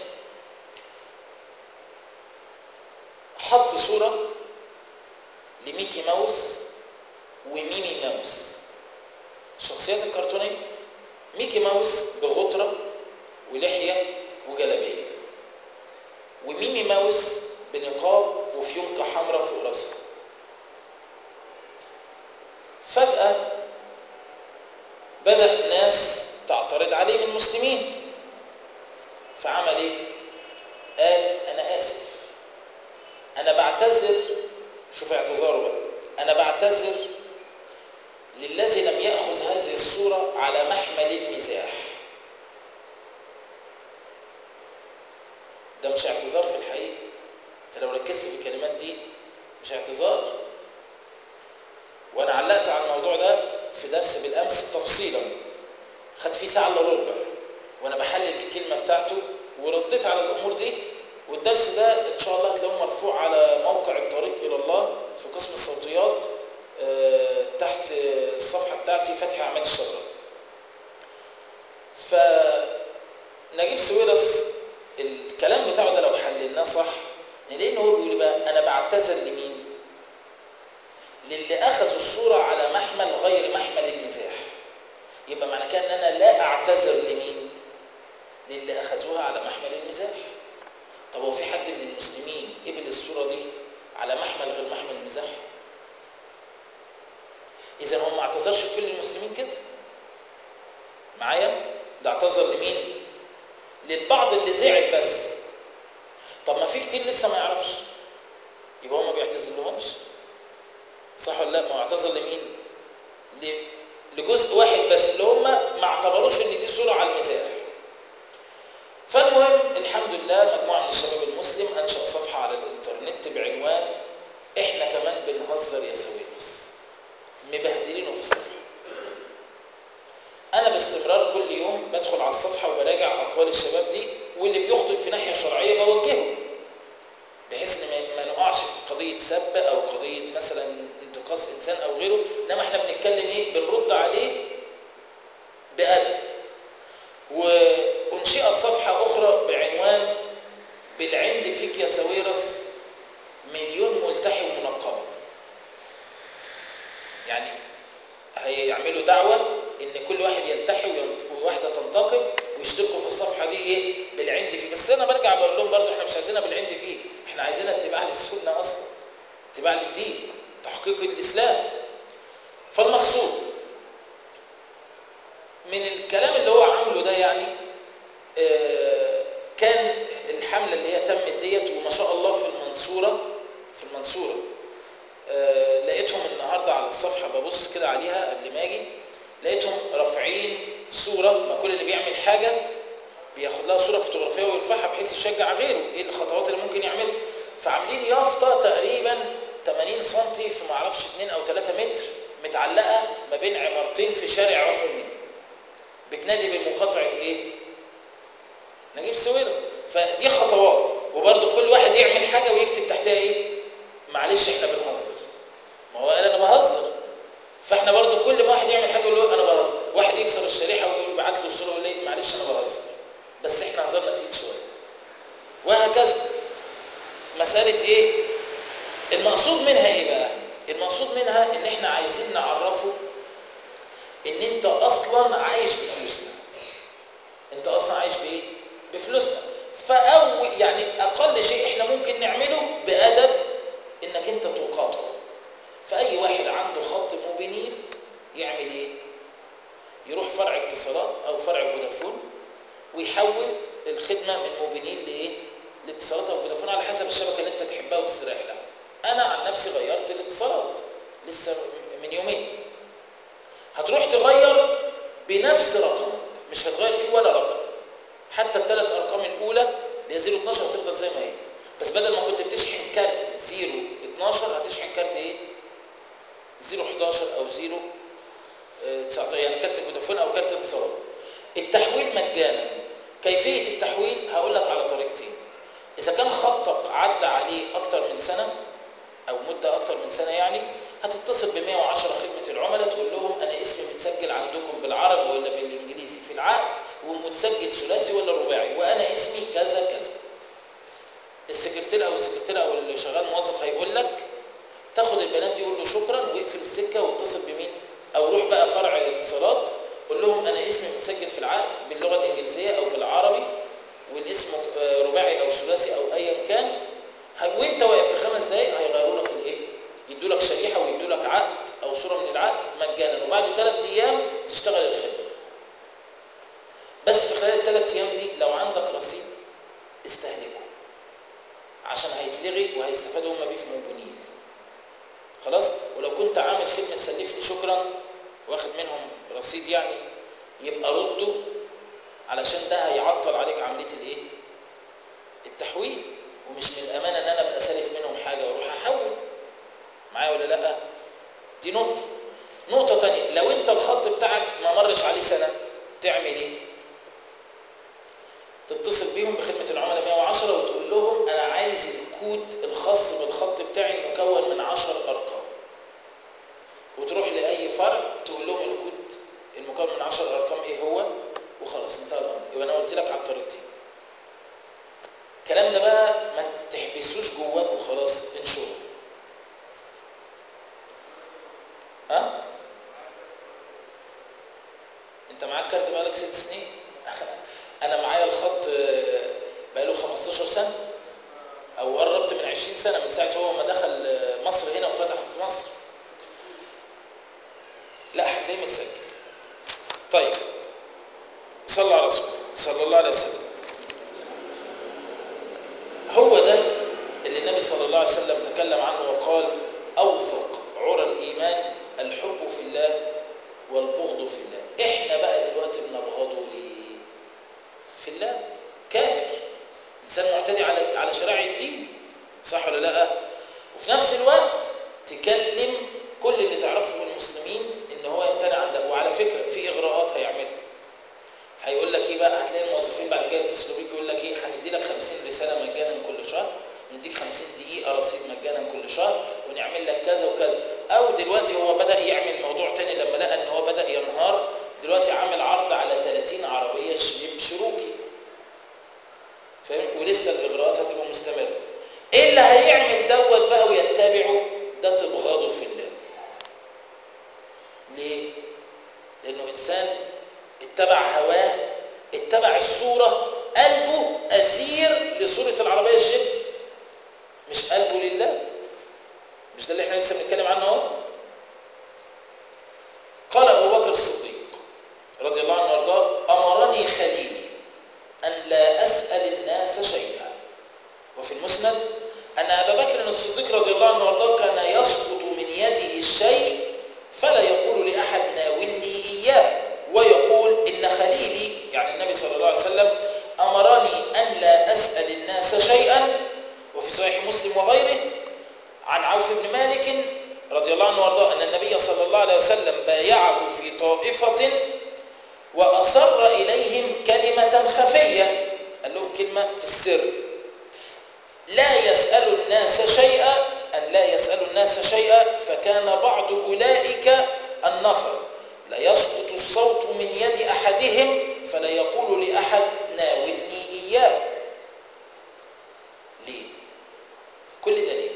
حط صورة لميكي ماوس وميمي ماوس الشخصيات الكرتونية ميكي ماوس بغطرة ولحية وجلابية وميمي ماوس بنقاب وفيونكة حمراء فوق راسها فجأة بدأ ناس تعترض عليه من المسلمين فعمل ايه؟ قال انا اسف انا بعتذر شوف اعتذاره بقى انا بعتذر للذي لم يأخذ هذه الصورة على محمل المزاح ده مش اعتذار في الحقيقة انت لو ركزت في الكلمات دي مش اعتذار وانا علقت على الموضوع ده في درس بالامس تفصيلا خد فيه ساعه الا ربع وانا بحلل الكلمه بتاعته ورديت على الامور دي والدرس ده ان شاء الله هتلاقوه مرفوع على موقع الطريق الى الله في قسم الصوتيات آه، تحت الصفحه بتاعتي فتحي اعمال الشباب فنجيب سويرس الكلام بتاعه ده لو حللناه صح نلاقي ان هو بيقول بقى انا بعتذر لمين للي اخذوا الصوره على محمل غير محمل المزاح يبقى معنى كده ان انا لا اعتذر لمين للي اخذوها على محمل المزاح طب هو في حد من المسلمين قبل الصوره دي على محمل غير محمل المزاح اذا هو ما اعتذرش لكل المسلمين كده معايا ده اعتذر لمين للبعض اللي زعل بس طب ما في كتير لسه ما يعرفش يبقى هو ما بيعتذر لهمش صح ولا لا ما هو اعتذر لمين ل- لجزء واحد بس اللي هم ما اعتبروش ان دي صوره على المزاح فالمهم الحمد لله مجموعه من الشباب المسلم انشا صفحه على الانترنت بعنوان احنا كمان بنهزر يا سويرس مبهدلينه في الصفحه انا باستمرار كل يوم بدخل على الصفحه وبراجع اقوال الشباب دي واللي بيخطئ في ناحيه شرعيه بوجهه بحيث ان ما- ما نقعش في قضيه سب او قضيه مثلا انتقاص انسان او غيره انما احنا بنتكلم ايه بنرد عليه بادب وانشئت صفحه اخرى بعنوان بالعند فيك يا سويرس مليون ملتحي ومنقبه يعني هيعملوا دعوه ان كل واحد يلتحي وينت- وواحده تنتقب ويشتركوا في الصفحه دي ايه بالعند فيه بس انا برجع بقول لهم برضه احنا مش عايزينها بالعند فيه احنا عايزينها اتباع للسنه اصلا اتباع للدين تحقيق الاسلام فالمقصود من الكلام اللي هو عامله ده يعني آه، كان الحملة اللي هي تمت ديت وما شاء الله في المنصورة في المنصورة آه، لقيتهم النهاردة على الصفحة ببص كده عليها قبل ما اجي لقيتهم رافعين صورة ما كل اللي بيعمل حاجة بياخد لها صورة فوتوغرافية ويرفعها بحيث يشجع غيره ايه الخطوات اللي ممكن يعملها فعاملين يافطة تقريبا 80 سم في معرفش 2 او 3 متر متعلقة ما بين عمارتين في شارع عمومي بتنادي بمقاطعة ايه نجيب سويرس فدي خطوات وبرضه كل واحد يعمل حاجة ويكتب تحتها ايه معلش احنا بنهزر ما هو قال انا بهزر فاحنا برضه كل ما واحد يعمل حاجه يقول له انا بهزر واحد يكسر الشريحه ويقول يبعت له الصوره يقول لي معلش انا بهزر بس احنا هزرنا تقيل شويه وهكذا مساله ايه المقصود منها ايه بقى المقصود منها ان احنا عايزين نعرفه ان انت اصلا عايش بفلوسنا انت اصلا عايش بايه بفلوسنا فاول يعني اقل شيء احنا ممكن نعمله بادب انك انت تقاطعه فاي واحد عنده خط موبينيل يعمل ايه يروح فرع اتصالات او فرع فودافون ويحول الخدمه من موبينيل لايه لاتصالات او فودافون على حسب الشبكه اللي انت تحبها وتستريح لها انا عن نفسي غيرت الاتصالات لسه من يومين هتروح تغير بنفس رقمك مش هتغير فيه ولا رقم حتى الثلاث ارقام الاولى اللي هي 0 12 هتفضل زي ما هي بس بدل ما كنت بتشحن كارت 0 12 هتشحن كارت ايه 0 11 او 0 آه، 19 يعني كارت فودافون او كارت اتصالات التحويل مجانا كيفيه التحويل هقول لك على طريقتين اذا كان خطك عدى عليه اكتر من سنه او مده اكتر من سنه يعني هتتصل ب 110 خدمه العملاء تقول لهم انا اسمي متسجل عندكم بالعربي ولا بالانجليزي في العقد ومتسجل ثلاثي ولا رباعي وانا اسمي كذا كذا السكرتير او السكرتيره او اللي شغال موظف هيقول لك تاخد البيانات دي يقول له شكرا واقفل السكه واتصل بمين او روح بقى فرع اتصالات قول لهم انا اسمي متسجل في العقد باللغه الانجليزيه او بالعربي والاسم آه، رباعي او ثلاثي او ايا كان ه- وانت واقف في خمس دقائق هيغيروا لك الايه يدوا لك شريحه ويدوا لك عقد او صوره من العقد مجانا وبعد ثلاث ايام تشتغل الخدمه بس في خلال الثلاث ايام دي لو عندك رصيد استهلكه عشان هيتلغي وهيستفادوا هم بيه في موبينيل خلاص ولو كنت عامل خدمه سلفني شكرا واخد منهم رصيد يعني يبقى رده علشان ده هيعطل عليك عمليه الايه التحويل ومش من الامانه ان انا ابقى سالف منهم حاجه واروح احول معايا ولا لا دي نقطه نقطه تانية لو انت الخط بتاعك ما مرش عليه سنه تعمل ايه تتصل بيهم بخدمه العملاء 110 وتقول لهم انا عايز الكود الخاص بالخط بتاعي المكون من 10 ارقام وتروح لاي فرع تقول لهم الكود المكون من 10 ارقام ايه هو وخلاص انتهى الامر يبقى انا قلت لك على الطريقتين الكلام ده بقى ما تحبسوش جواك وخلاص انشره ها انت معاك كارت بقالك ست سنين انا معايا الخط آه، بقاله 15 سنه او قربت من 20 سنه من ساعه هو ما دخل آه، مصر هنا وفتح في مصر لا هتلاقيه متسجل طيب صلى على رسول صلى الله عليه وسلم هو ده اللي النبي صلى الله عليه وسلم تكلم عنه وقال اوثق عرى الايمان الحب في الله والبغض في الله احنا بقى دلوقتي بنبغضه ليه في الله كافر انسان معتدي على على شرائع الدين صح ولا لا وفي نفس الوقت تكلم كل اللي تعرفه في المسلمين ان هو يمتنع عن ده وعلى فكره في اغراءات هيعملها هيقول لك ايه بقى هتلاقي الموظفين بعد كده يتصلوا بيك يقول لك ايه هندي لك 50 رساله مجانا كل شهر نديك 50 دقيقه رصيد مجانا كل شهر ونعمل لك كذا وكذا او دلوقتي هو بدا يعمل موضوع تاني لما لقى ان هو بدا ينهار دلوقتي عامل عرض على 30 عربيه شريك شروكي فاهم ولسه الاغراءات هتبقى مستمره ايه اللي هيعمل دوت بقى ويتبعه ده تبغضه في الله ليه لانه انسان اتبع هواه اتبع الصوره قلبه اسير لصوره العربيه الجيب مش قلبه لله مش ده اللي احنا لسه بنتكلم عنه اهو قال ابو بكر الصديق رضي الله عنه المسند أن أبا بكر الصديق رضي الله عنه وارضاه كان يسقط من يده الشيء فلا يقول لأحد ناولني إياه ويقول إن خليلي يعني النبي صلى الله عليه وسلم أمرني أن لا أسأل الناس شيئا وفي صحيح مسلم وغيره عن عوف بن مالك رضي الله عنه وارضاه أن النبي صلى الله عليه وسلم بايعه في طائفة وأصر إليهم كلمة خفية قال لهم كلمة في السر لا يسأل الناس شيئا أن لا يسأل الناس شيئا فكان بعض أولئك النفر لا يسقط الصوت من يد أحدهم فلا يقول لأحد ناولني إياه ليه؟ كل ده ليه؟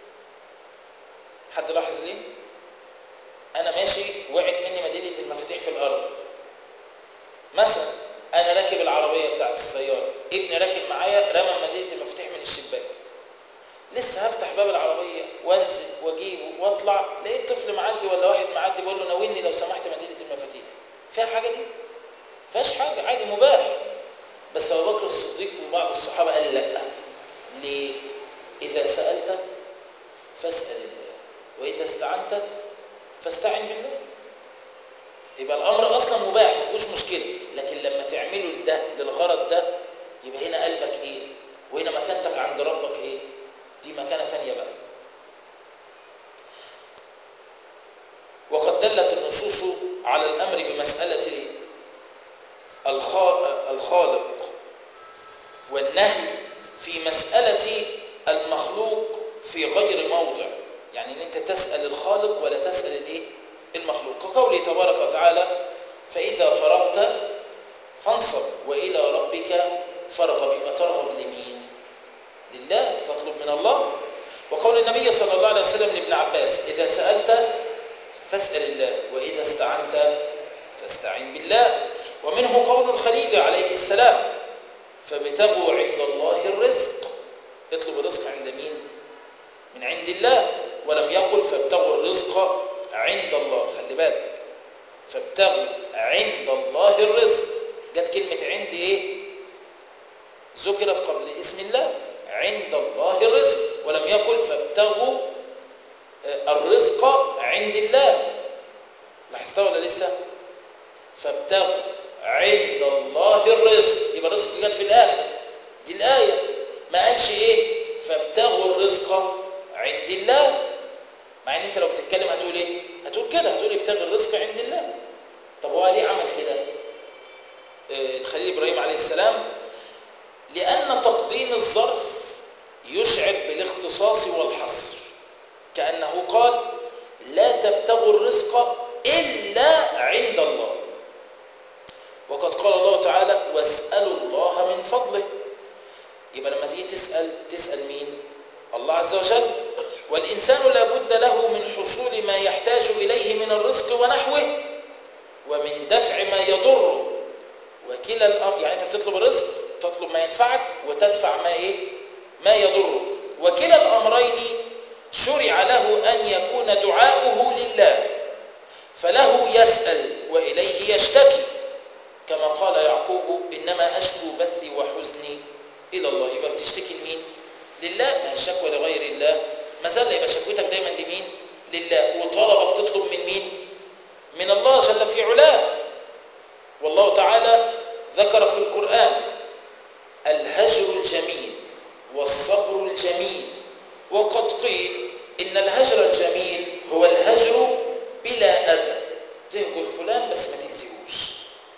حد لاحظ ليه؟ أنا ماشي وقعت مني مدينة المفاتيح في الأرض مثلا أنا راكب العربية بتاعت السيارة ابني راكب معايا رمى مدينة المفاتيح من الشباك لسه هفتح باب العربية وانزل واجيبه واطلع لقيت طفل معدي ولا واحد معدي بقول له ناولني لو سمحت مدينة المفاتيح فيها حاجة دي؟ فيهاش حاجة عادي مباح بس أبو بكر الصديق وبعض الصحابة قال لا ليه؟ إذا سألت فاسأل الله وإذا استعنت فاستعن بالله يبقى الأمر أصلا مباح ما فيهوش مشكلة لكن لما تعمله لده للغرض ده يبقى هنا قلبك إيه وهنا مكانتك عند ربك إيه دي مكانة تانية بقى وقد دلت النصوص على الأمر بمسألة الخالق والنهي في مسألة المخلوق في غير موضع يعني ان انت تسأل الخالق ولا تسأل الايه المخلوق كقوله تبارك وتعالى فإذا فرغت فانصب وإلى ربك فارغب يبقى ترغب لمين لله تطلب من الله وقول النبي صلى الله عليه وسلم لابن عباس إذا سألت فاسأل الله وإذا استعنت فاستعن بالله ومنه قول الخليل عليه السلام فابتغوا عند الله الرزق اطلب الرزق عند مين من عند الله ولم يقل فابتغوا الرزق عند الله خلي بالك فابتغوا عند الله الرزق جت كلمة عند ايه ذكرت قبل اسم الله عند الله الرزق ولم يقل فابتغوا الرزق عند الله لاحظتها ولا لسه فابتغوا عند الله الرزق يبقى الرزق جت في الاخر دي الايه ما قالش ايه فابتغوا الرزق عند الله مع ان انت لو بتتكلم هتقول ايه هتقول كده هتقول ابتغي الرزق عند الله طب هو ليه عمل كده آه الخليل ابراهيم عليه السلام لان تقديم الظرف يشعر بالاختصاص والحصر كانه قال لا تبتغوا الرزق الا عند الله وقد قال الله تعالى واسالوا الله من فضله يبقى لما تيجي تسال تسال مين الله عز وجل والإنسان لابد له من حصول ما يحتاج إليه من الرزق ونحوه ومن دفع ما يضره وكلا الأمر يعني أنت بتطلب الرزق تطلب ما ينفعك وتدفع ما إيه ما يضرك وكلا الأمرين شرع له أن يكون دعاؤه لله فله يسأل وإليه يشتكي كما قال يعقوب إنما أشكو بثي وحزني إلى الله يبقى بتشتكي لمين لله ما هي الشكوى لغير الله ما زال يبقى شكوتك دايما لمين لله وطلبك تطلب من مين من الله جل في علاه والله تعالى ذكر في القرآن الهجر الجميل والصبر الجميل وقد قيل إن الهجر الجميل هو الهجر بلا أذى تهجر فلان بس ما تأذيهوش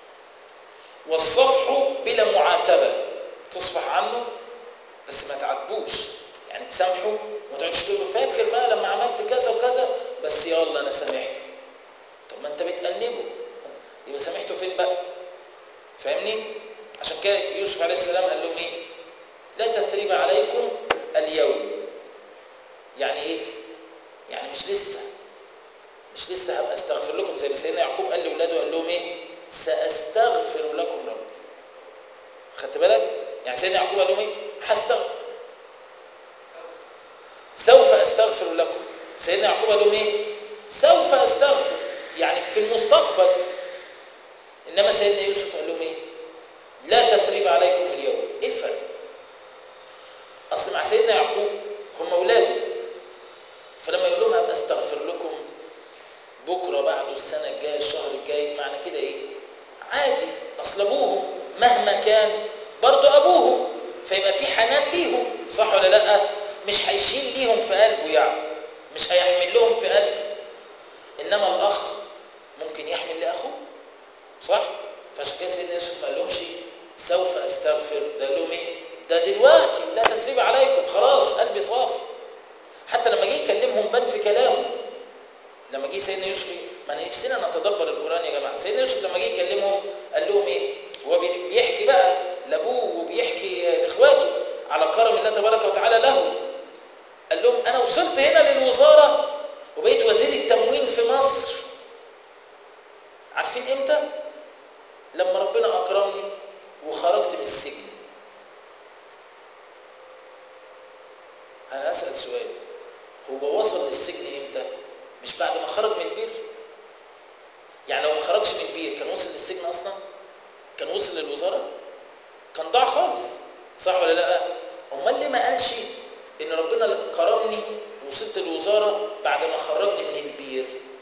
والصفح بلا معاتبة تصفح عنه بس ما تعاتبوش يعني تسامحه وما تقعدش تقول له فاكر بقى لما عملت كذا وكذا بس يلا انا سامحتك طب ما انت بتأنبه يبقى سامحته فين بقى فاهمني عشان كده يوسف عليه السلام قال لهم ايه لا تثريب عليكم اليوم يعني ايه يعني مش لسه مش لسه هبقى استغفر لكم زي ما سيدنا يعقوب قال لاولاده قال لهم ايه ساستغفر لكم ربي خدت بالك يعني سيدنا يعقوب قال لهم ايه هستغفر سوف استغفر لكم سيدنا يعقوب قال لهم ايه سوف استغفر يعني في المستقبل انما سيدنا يوسف قال لهم ايه لا تثريب عليكم اليوم ايه الفرق اصل مع سيدنا يعقوب هم اولاده فلما يقول لهم ابقى استغفر لكم بكره بعده السنه الجايه الشهر الجاي معنى كده ايه عادي اصل ابوهم مهما كان برضه ابوهم فيبقى في حنان ليهم صح ولا لا مش هيشيل ليهم في قلبه يعني مش هيحمل لهم في قلبه انما الاخ ممكن يحمل لاخوه صح فعشان كده سيدنا يوسف ما قالهمش سوف استغفر ده قال لهم ايه ده دلوقتي لا تسريب عليكم خلاص قلبي صافي حتى لما جه يكلمهم بان في كلامه لما جه سيدنا يوسف ما نفسنا نتدبر القران يا جماعه سيدنا يوسف لما جه يكلمهم قال لهم ايه هو بيحكي بقى لابوه وبيحكي لاخواته على كرم الله تبارك وتعالى له قال لهم انا وصلت هنا للوزاره وبقيت وزير التموين في مصر عارفين امتى لما ربنا اكرمني وخرجت من السجن انا اسال سؤال هو وصل للسجن امتى مش بعد ما خرج من البير يعني لو ما خرجش من البير كان وصل للسجن اصلا كان وصل للوزاره كان ضاع خالص صح ولا لا امال ليه ما قالش ان ربنا كرمني ووصلت الوزاره بعد ما خرجني من البير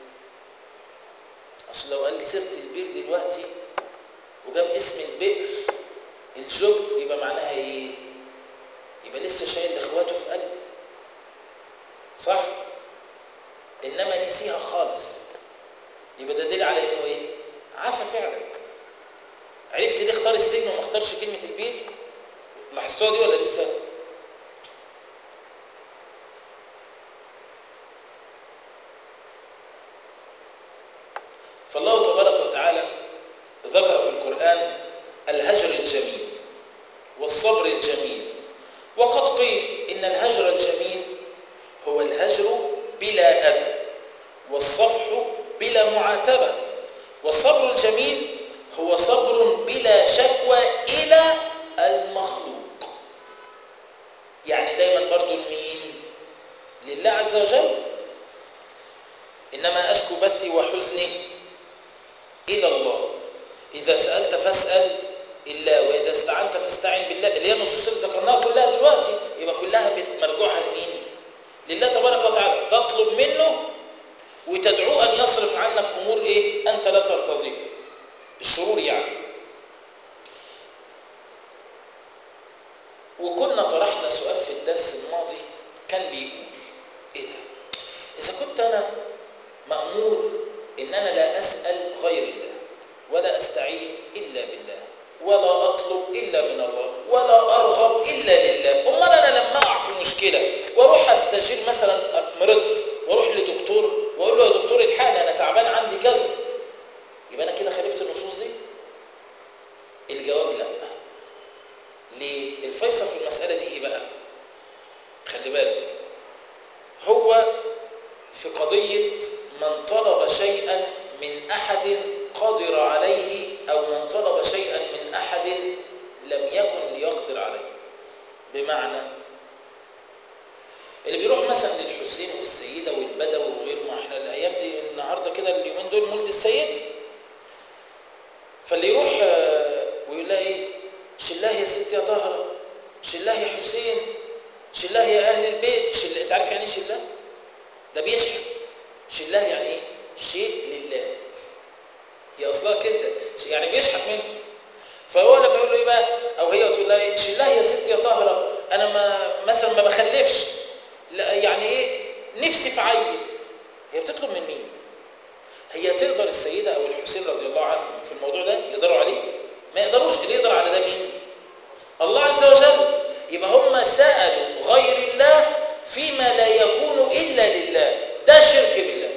اصل لو قال سيره البير دلوقتي وجاب اسم البئر الجب يبقى معناها ايه يبقى لسه شايل لاخواته في قلبه صح انما نسيها خالص يبقى ده دليل على انه ايه عفى فعلا عرفت ليه اختار السجن وما اختارش كلمه البير لاحظتوها دي ولا لسه فالله تبارك وتعالى ذكر في القرآن الهجر الجميل والصبر الجميل وقد قيل إن الهجر الجميل هو الهجر بلا أذى والصفح بلا معاتبة والصبر الجميل هو صبر بلا شكوى إلى المخلوق يعني دايما برضو المين لله عز وجل إنما أشكو بثي وحزني إلى الله إذا سألت فاسأل الله وإذا استعنت فاستعن بالله اللي هي النصوص اللي ذكرناها كلها دلوقتي يبقى كلها مرجوعها لمين؟ لله تبارك وتعالى تطلب منه وتدعوه أن يصرف عنك أمور إيه؟ أنت لا ترتضيه الشرور يعني وكنا طرحنا سؤال في الدرس الماضي كان بيقول إيه ده؟ إذا كنت أنا مأمور إن أنا لا أسأل غير الله ولا أستعين إلا بالله ولا أطلب إلا من الله ولا أرغب إلا لله أمال أنا لما أقع في مشكلة وأروح أستجير مثلا مرضت وأروح لدكتور وأقول له يا دكتور الحقني أنا تعبان عندي كذا يبقى أنا كده خالفت النصوص دي الجواب لا ليه الفيصل في المسألة دي إيه بقى خلي بالك هو في قضية من طلب شيئا من أحد قدر عليه أو من طلب شيئا من أحد لم يكن ليقدر عليه بمعنى اللي بيروح مثلا للحسين والسيدة والبدوي وغيره ما احنا الأيام دي النهاردة كده اليومين دول مولد السيدة فاللي يروح ويقول لها ايه شلاه يا ست يا طهرة شلاه يا حسين شلاه يا أهل البيت شل... انت عارف يعني ايه شلاه؟ ده بيشحت شلاه يعني ايه؟ شيء لله هي اصلها كده يعني بيشحت منه فهو لما يقول له ايه بقى او هي تقول لها ايه شلاه يا ست يا طاهره انا ما مثلا ما بخلفش لا يعني ايه نفسي في عيل هي بتطلب من مين هي تقدر السيده او الحسين رضي الله عنهم في الموضوع ده يقدروا عليه ما يقدروش اللي يقدر على ده مين الله عز وجل يبقى هم سالوا غير الله فيما لا يكون الا لله ده شرك بالله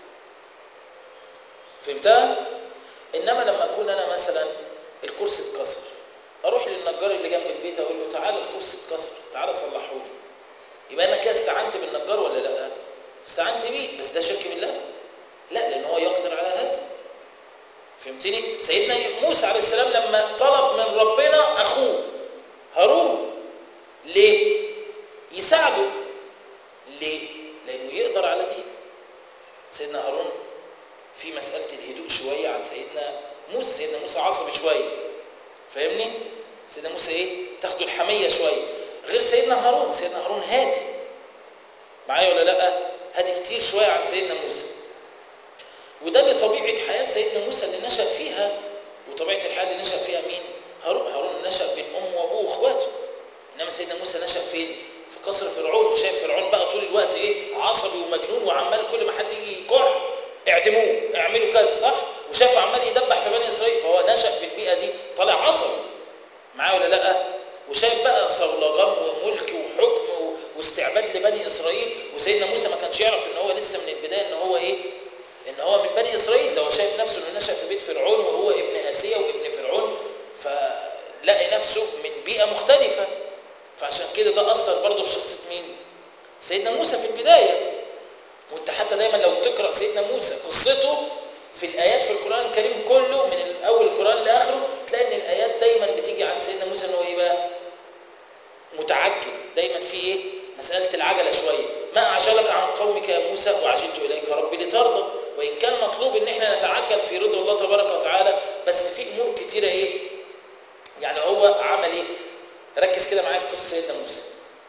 فهمتها انما لما اكون انا مثلا الكرسي اتكسر اروح للنجار اللي جنب البيت اقول له تعالى الكرسي اتكسر تعالى صلحه لي يبقى انا كده استعنت بالنجار ولا لا استعنت بيه بس ده شرك بالله لا لان هو يقدر على هذا فهمتني سيدنا موسى عليه السلام لما طلب من ربنا اخوه هارون ليه يساعده ليه لانه يقدر على دي سيدنا هارون في مسألة الهدوء شوية عن سيدنا موسى سيدنا موسى عصبي شوية فاهمني سيدنا موسى ايه تاخدوا الحمية شوية غير سيدنا هارون سيدنا هارون هادي معايا ولا لا هادي كتير شويه عن سيدنا موسى وده اللي طبيعه حياه سيدنا موسى اللي نشا فيها وطبيعه الحياه اللي نشا فيها مين هارون هارون نشا بين امه وابوه واخواته انما سيدنا موسى نشا فين في قصر فرعون وشايف فرعون بقى طول الوقت ايه عصبي ومجنون وعمال كل ما حد يجي يكح اعدموه اعملوا كذا صح وشاف عمال يدبح في بني اسرائيل فهو نشا في البيئه دي طالع عصبي معاه ولا لا وشايف بقى صولجان وملك وحكم و- واستعباد لبني اسرائيل وسيدنا موسى ما كانش يعرف ان هو لسه من البدايه ان هو ايه ان هو من بني اسرائيل ده هو شايف نفسه انه نشا في بيت فرعون وهو ابن اسيا وابن فرعون فلقى نفسه من بيئه مختلفه فعشان كده ده اثر برضه في شخصيه مين سيدنا موسى في البدايه وانت حتى دايما لو تقرا سيدنا موسى قصته في الايات في القران الكريم كله من اول القران لاخره تلاقي ان الايات دايما بتيجي عن سيدنا موسى ان هو ايه بقى متعجل دايما في ايه مساله العجله شويه ما اعجلك عن قومك يا موسى وعجلت اليك ربي لترضى وان كان مطلوب ان احنا نتعجل في رضا الله تبارك وتعالى بس في امور كتيره ايه يعني هو عمل ايه ركز كده معايا في قصه سيدنا موسى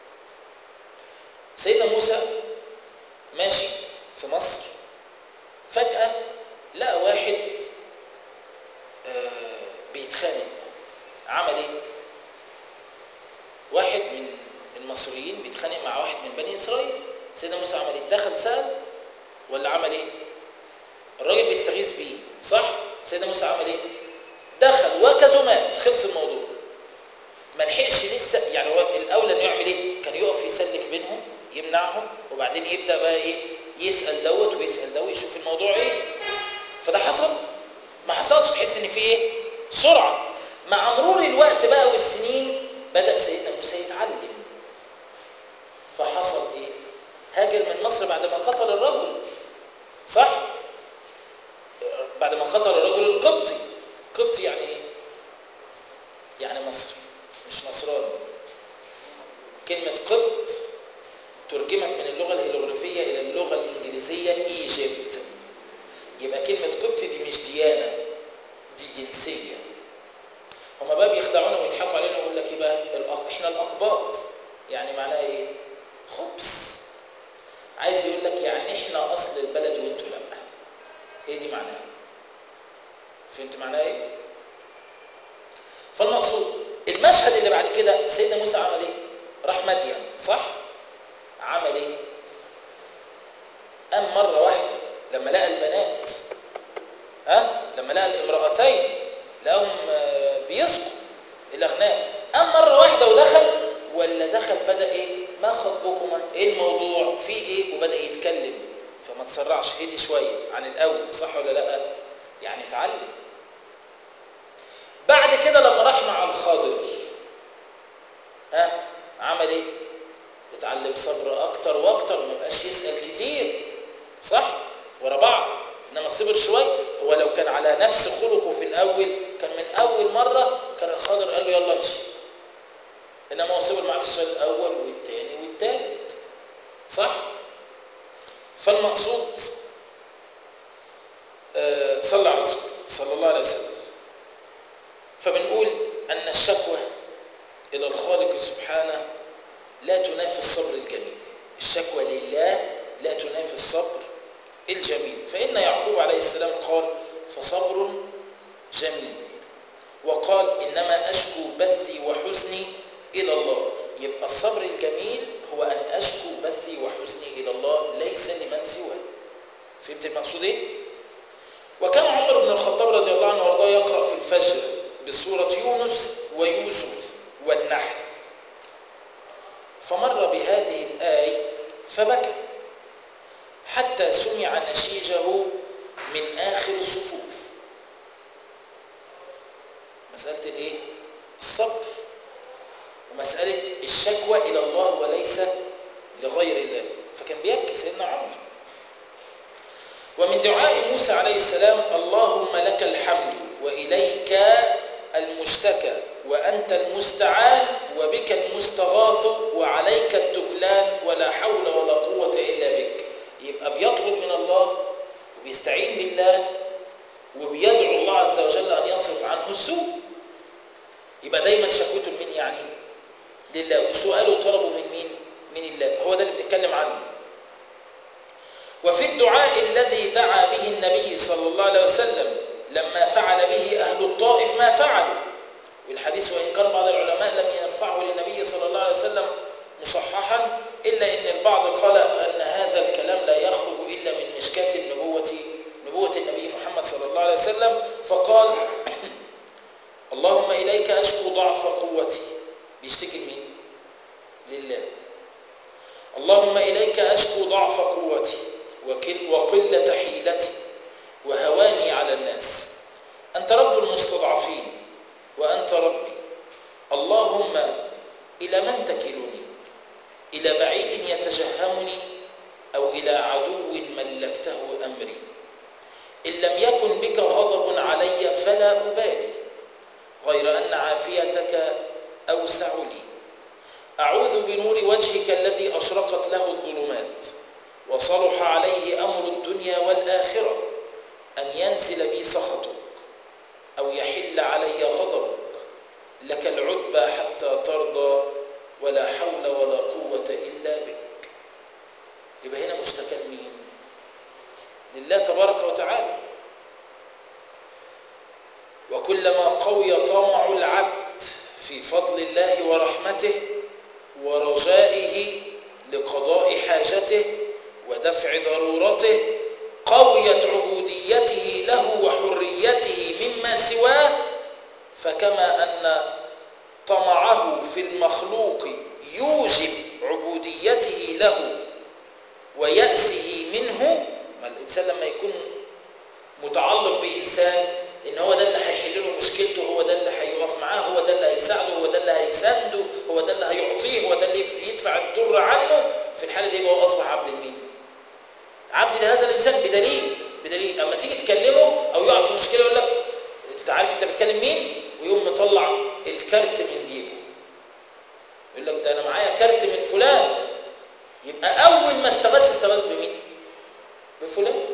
سيدنا موسى ماشي في مصر فجأة لقى واحد آه، بيتخانق عمل ايه؟ واحد من المصريين بيتخانق مع واحد من بني اسرائيل سيدنا موسى عمل ايه؟ دخل سأل ولا عمل ايه؟ الراجل بيستغيث بيه صح؟ سيدنا موسى عمل ايه؟ دخل وكزه مات خلص الموضوع ما لحقش لسه يعني هو الاولى انه يعمل ايه؟ كان يقف يسلك بينهم يمنعهم وبعدين يبدا بقى ايه؟ يسال دوت ويسال دوت يشوف الموضوع ايه؟ فده حصل؟ ما حصلش تحس ان في ايه؟ سرعه مع مرور الوقت بقى والسنين بدا سيدنا موسى يتعلم فحصل ايه؟ هاجر من مصر بعد ما قتل الرجل صح؟ بعد ما قتل الرجل القبطي قبطي يعني ايه؟ يعني مصري مش نصراني كلمة قبط ترجمت من اللغة الهيروغليفية إلى اللغة الإنجليزية إيجيبت يبقى كلمة قبط دي مش ديانة دي جنسية هما بقى بيخدعونا ويضحكوا علينا ويقول لك ايه بقى الأق- احنا الأقباط يعني معناها ايه؟ خبز عايز يقول لك يعني احنا أصل البلد وانتوا لا هي دي معناها فهمت معناها ايه؟ فالمقصود المشهد اللي بعد كده سيدنا موسى عمل ايه؟ راح مدين صح؟ عمل ايه؟ قام مرة واحدة لما لقى البنات ها؟ لما لقى الامرأتين لقاهم آه، بيسقوا الأغنام قام مرة واحدة ودخل ولا دخل بدأ ايه؟ ما خطبكما؟ ايه الموضوع؟ في ايه؟ وبدأ يتكلم فما تسرعش هدي شوية عن الأول صح ولا لأ؟ يعني اتعلم بعد كده لما راح مع الخضر ها عمل ايه اتعلم صبر اكتر واكتر ما بقاش يسال كتير صح ورا بعض انما صبر شويه هو لو كان على نفس خلقه في الاول كان من اول مره كان الخضر قال له يلا امشي انما هو صبر معاه في السؤال الاول والثاني والثالث صح فالمقصود آه صلى على رسول صلى الله عليه وسلم فبنقول أن الشكوى إلى الخالق سبحانه لا تنافي الصبر الجميل الشكوى لله لا تنافي الصبر الجميل فإن يعقوب عليه السلام قال فصبر جميل وقال إنما أشكو بثي وحزني إلى الله يبقى الصبر الجميل هو أن أشكو بثي وحزني إلى الله ليس لمن سواه فهمت المقصود إيه؟ وكان عمر بن الخطاب رضي الله عنه وارضاه يقرأ في الفجر بسورة يونس ويوسف والنحل فمر بهذه الآية فبكى حتى سمع نشيجه من آخر الصفوف مسألة الإيه؟ الصبر ومسألة الشكوى إلى الله وليس لغير الله فكان بيبكي سيدنا عمر ومن دعاء موسى عليه السلام اللهم لك الحمد وإليك المشتكى وأنت المستعان وبك المستغاث وعليك التكلان ولا حول ولا قوة إلا بك يبقى بيطلب من الله وبيستعين بالله وبيدعو الله عز وجل أن يصرف عنه السوء يبقى دايما شكوته لمين يعني لله وسؤاله وطلبه من مين من الله هو ده اللي بنتكلم عنه وفي الدعاء الذي دعا به النبي صلى الله عليه وسلم لما فعل به أهل الطائف ما فعلوا والحديث وإن كان بعض العلماء لم يرفعه للنبي صلى الله عليه وسلم مصححا إلا أن البعض قال أن هذا الكلام لا يخرج إلا من مشكاة النبوة نبوة النبي محمد صلى الله عليه وسلم فقال اللهم إليك أشكو ضعف قوتي بيشتكي لمين؟ لله اللهم إليك أشكو ضعف قوتي وقلة حيلتي وهواني على الناس أنت رب المستضعفين وأنت ربي اللهم إلى من تكلني إلى بعيد يتجهمني أو إلى عدو ملكته أمري إن لم يكن بك غضب علي فلا أبالي غير أن عافيتك أوسع لي أعوذ بنور وجهك الذي أشرقت له الظلمات وصلح عليه أمر الدنيا والآخرة أن ينزل بي سخطك أو يحل علي غضبك لك العتبى حتى ترضى ولا حول ولا قوة إلا بك يبقى هنا مشتكى مين لله تبارك وتعالى وكلما قوي طمع العبد في فضل الله ورحمته ورجائه لقضاء حاجته ودفع ضرورته قويت عبوديته له وحريته مما سواه فكما أن طمعه في المخلوق يوجب عبوديته له ويأسه منه ما الإنسان لما يكون متعلق بإنسان إن هو ده اللي هيحل له مشكلته هو ده اللي هيقف معاه هو ده اللي هيساعده هو ده اللي هيسانده هو ده اللي هيعطيه هو ده اللي يدفع الضر عنه في الحالة دي يبقى هو أصبح عبد لمين؟ عبد لهذا الإنسان بدليل بدليل أما تيجي تكلمه أو يقع في مشكلة يقول لك أنت عارف أنت بتكلم مين؟ ويقوم مطلع الكارت من جيبه يقول لك ده أنا معايا كارت من فلان يبقى أول ما استغاث استغاث بمين؟ بفلان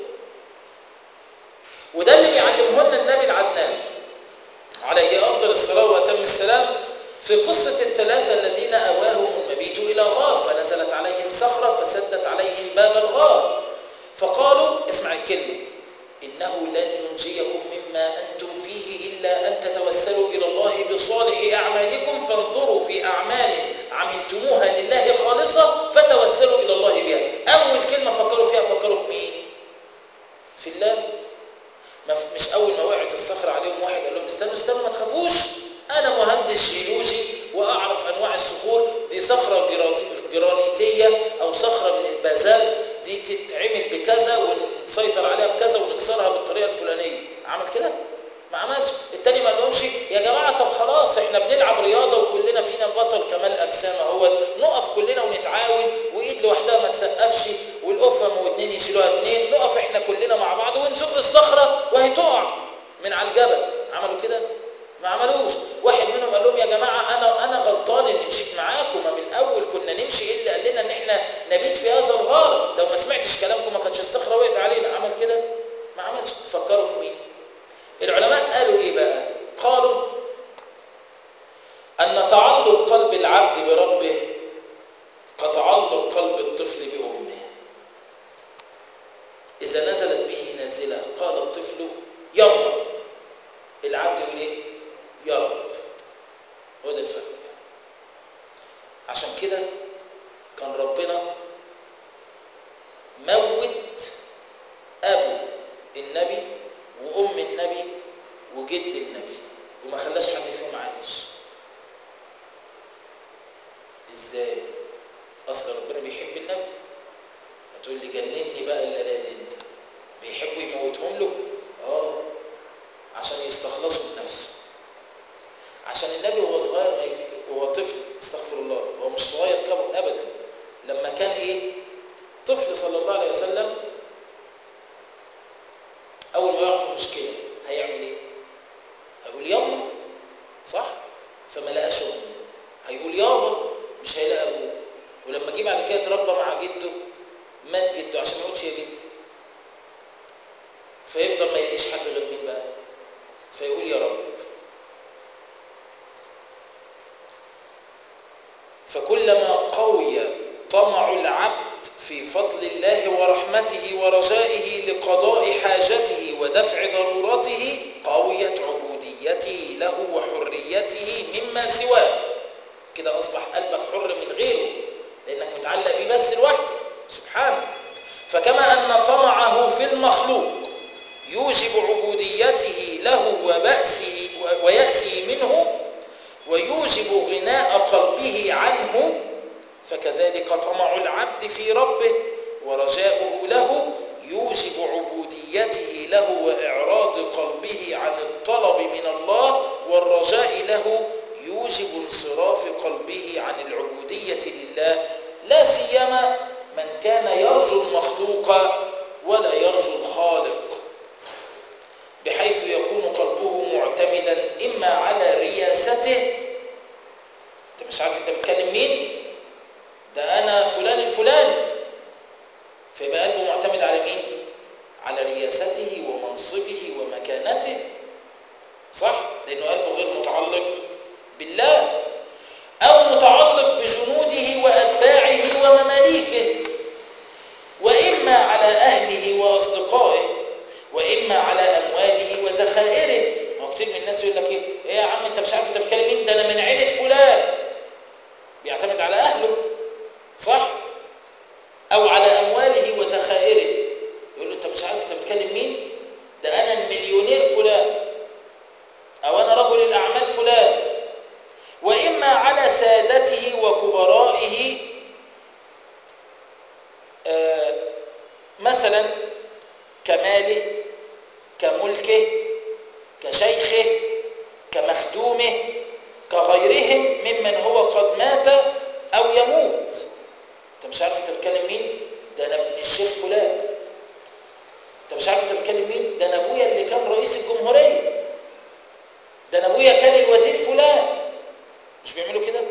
وده اللي بيعلمه لنا النبي العدنان عليه أفضل الصلاة وأتم السلام في قصة الثلاثة الذين أواهم المبيت إلى غار فنزلت عليهم صخرة فسدت عليهم باب الغار فقالوا اسمع الكلمة إنه لن ينجيكم مما أنتم فيه إلا أن تتوسلوا إلى الله بصالح أعمالكم فانظروا في أعمال عملتموها لله خالصة فتوسلوا إلى الله بها أول كلمة فكروا فيها فكروا في مين؟ في الله مش أول ما وقعت الصخرة عليهم واحد قال لهم استنوا استنوا ما تخافوش أنا مهندس جيولوجي وأعرف أنواع الصخور دي صخرة جرانيتية أو صخرة من البازالت دي تتعمل بكذا ونسيطر عليها بكذا ونكسرها بالطريقة الفلانية عمل كده؟ ما عملش التاني ما قالهمش يا جماعة طب خلاص احنا بنلعب رياضة وكلنا فينا بطل كمال أجسام اهوت نقف كلنا ونتعاون وإيد لوحدها ما تسقفش والقفة ما اتنين يشيلوها اتنين نقف احنا كلنا مع بعض ونزق الصخرة وهي تقع من على الجبل عملوا كده؟ ما عملوش واحد منهم قال لهم يا جماعة أنا أنا غلطان إني مشيت معاكم ما من الأول كنا نمشي إيه اللي قال لنا إن إحنا نبيت في هذا الغار لو ما سمعتش كلامكم ما كانتش الصخرة وقعت علينا عمل كده؟ ما عملش فكروا في مين؟ العلماء قالوا إيه بقى؟ قالوا أن تعلق قلب العبد بربه كتعلق قلب الطفل بأمه إذا نزلت به نازلة قال الطفل يلا العبد يقول إيه؟ يا رب هو ده الفرق عشان كده كان ربنا موت أبو النبي وأم النبي وجد النبي وما خلاش حد فيهم عايش ازاي اصل ربنا بيحب النبي هتقول لي جنني بقى الليله دي انت بيحبوا يموتهم له اه عشان يستخلصوا من نفسه عشان النبي وهو صغير ما يجي وهو طفل استغفر الله هو مش صغير كبر ابدا لما كان ايه طفل صلى الله عليه وسلم اول ما يقع في مشكله هيعمل ايه هيقول يلا صح فما لقاش امه هيقول يابا مش هيلاقي ابوه ولما جه بعد كده اتربى مع جده مات جده عشان ما يقولش يا جدي فيفضل ما يلاقيش حد غير مين بقى فيقول يا رب فكلما قوي طمع العبد في فضل الله ورحمته ورجائه لقضاء حاجته ودفع ضرورته قويت عبوديته له وحريته مما سواه كده أصبح قلبك حر من غيره لأنك متعلق بيه بس لوحده سبحانه فكما أن طمعه في المخلوق يوجب عبوديته له وبأسه ويأسه منه ويوجب غناء قلبه عنه فكذلك طمع العبد في ربه ورجاؤه له يوجب عبوديته له وإعراض قلبه عن الطلب من الله والرجاء له يوجب انصراف قلبه عن العبودية لله لا سيما من كان يرجو المخلوق ولا يرجو الخالق بحيث يكون قلبه معتمدا إما على رياسته انت مش عارف انت بتكلم مين ده انا فلان الفلاني فيبقى قلبه معتمد على مين على رياسته ومنصبه ومكانته صح لانه قلبه غير متعلق بالله او متعلق بجنوده واتباعه ومماليكه واما على اهله واصدقائه واما على امواله وذخائره ما هو كتير من الناس يقول لك ايه ايه يا عم انت مش عارف انت بتكلم مين ده انا من عيله فلان بيعتمد على اهله صح او على امواله وذخائره يقول له انت مش عارف انت بتكلم مين ده انا المليونير فلان او انا رجل الاعمال فلان واما على سادته وكبرائه آه مثلا كماله كملكه كشيخه كمخدومه كغيرهم ممن هو قد مات او يموت انت مش عارف انت بتكلم مين ده انا ابن الشيخ فلان انت مش عارف انت بتكلم مين ده انا ابويا اللي كان رئيس الجمهوريه ده انا ابويا كان الوزير فلان مش بيعملوا كده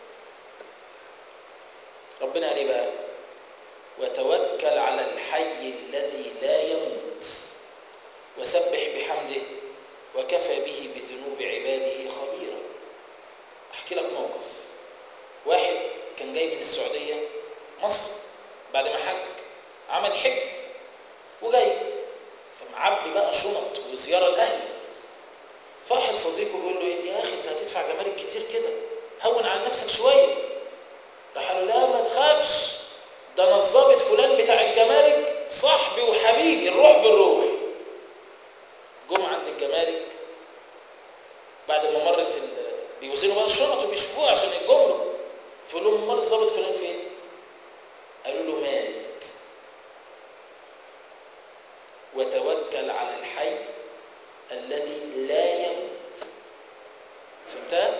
ربنا قال ايه بقى وتوكل على الحي الذي لا يموت وسبح بحمده وكفى به بذنوب عباده خبيرا احكي لك موقف واحد كان جاي من السعوديه مصر بعد ما حج عمل حج وجاي فمعبي بقى شنط وزياره لاهله فواحد صديقه بيقول له ايه يا اخي انت هتدفع جمارك كتير كده هون على نفسك شويه راح قال له لا ما تخافش ده انا الظابط فلان بتاع الجمارك صاحبي وحبيبي الروح بالروح جم عند الجمارك بعد ما مرت ال... بيوزنوا بقى الشنط وبيشوفوها عشان الجمرك فيقول لهم امال الظابط فلان فين؟ قالوا له مات وتوكل على الحي الذي لا يموت فهمتها؟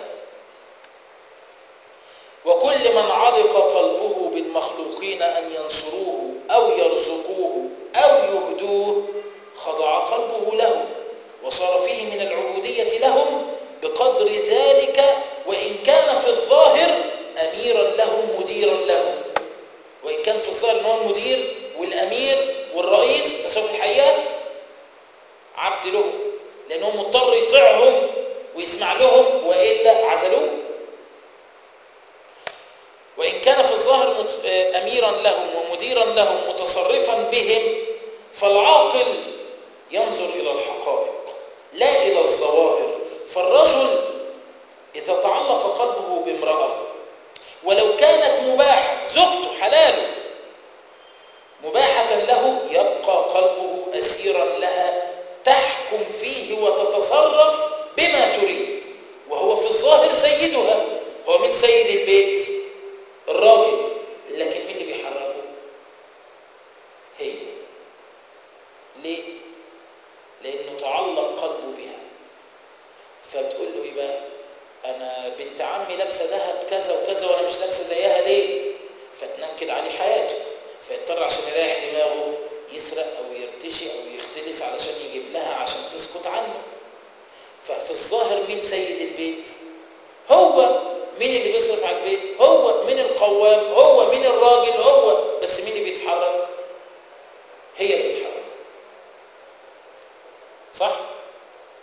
وكل من علق قلبه بالمخلوقين أن ينصروه أو يرزقوه أو يهدوه خضع قلبه لهم وصار فيه من العبودية لهم بقدر ذلك وإن كان في الظاهر أميرا لهم مديرا لهم وإن كان في الظاهر أنه المدير والأمير والرئيس بس هو في الحقيقة عبد لهم لأنه مضطر يطيعهم ويسمع لهم وإلا عزلوه وإن كان في الظاهر أميرا لهم ومديرا لهم متصرفا بهم فالعاقل ينظر إلى الحقائق لا إلى الظواهر فالرجل إذا تعلق قلبه بامرأة ولو كانت مباحة زوجته حلاله مباحة له يبقى قلبه أسيرا لها تحكم فيه وتتصرف بما تريد وهو في الظاهر سيدها هو من سيد البيت الراجل لكن مين اللي بيحركه هي ليه لانه تعلق قلبه بها فبتقول له ايه بقى انا بنت عمي لابسه ذهب كذا وكذا وانا مش لابسه زيها ليه فتنكد عليه حياته فيضطر عشان يريح دماغه يسرق او يرتشي او يختلس علشان يجيب لها عشان تسكت عنه ففي الظاهر مين سيد البيت هو مين اللي بيصرف على البيت هو مين القوام هو مين الراجل هو بس مين اللي بيتحرك هي اللي بتتحرك صح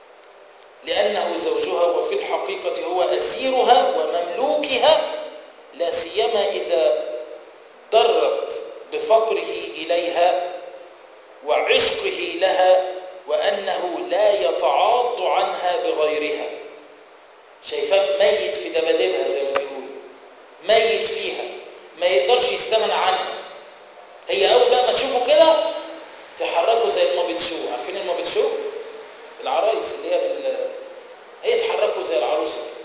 لأنه زوجها وفي الحقيقة هو أسيرها ومملوكها لا سيما إذا ضرت بفقره إليها وعشقه لها وأنه لا يتعاض عنها بغيرها شايفاه ميت في دبادبها زي ما بيقولوا ميت فيها ما يقدرش يستغنى عنها هي أول بقى ما تشوفه كده تحركوا زي المابت شو عارفين المابت شو العرايس اللي هي بال... هي تحركوا زي العروسه كده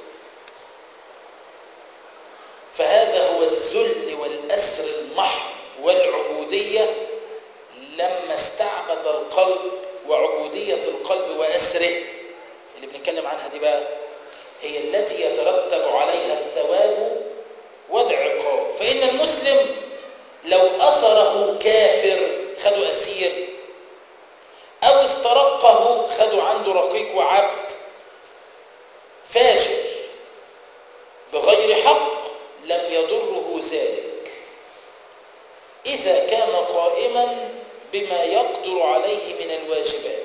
فهذا هو الذل والأسر المحض والعبودية لما استعبد القلب وعبودية القلب وأسره اللي بنتكلم عنها دي بقى هي التي يترتب عليها الثواب والعقاب فإن المسلم لو أسره كافر خدوا أسير أو استرقه خدوا عنده رقيق وعبد فاجر بغير حق لم يضره ذلك إذا كان قائما بما يقدر عليه من الواجبات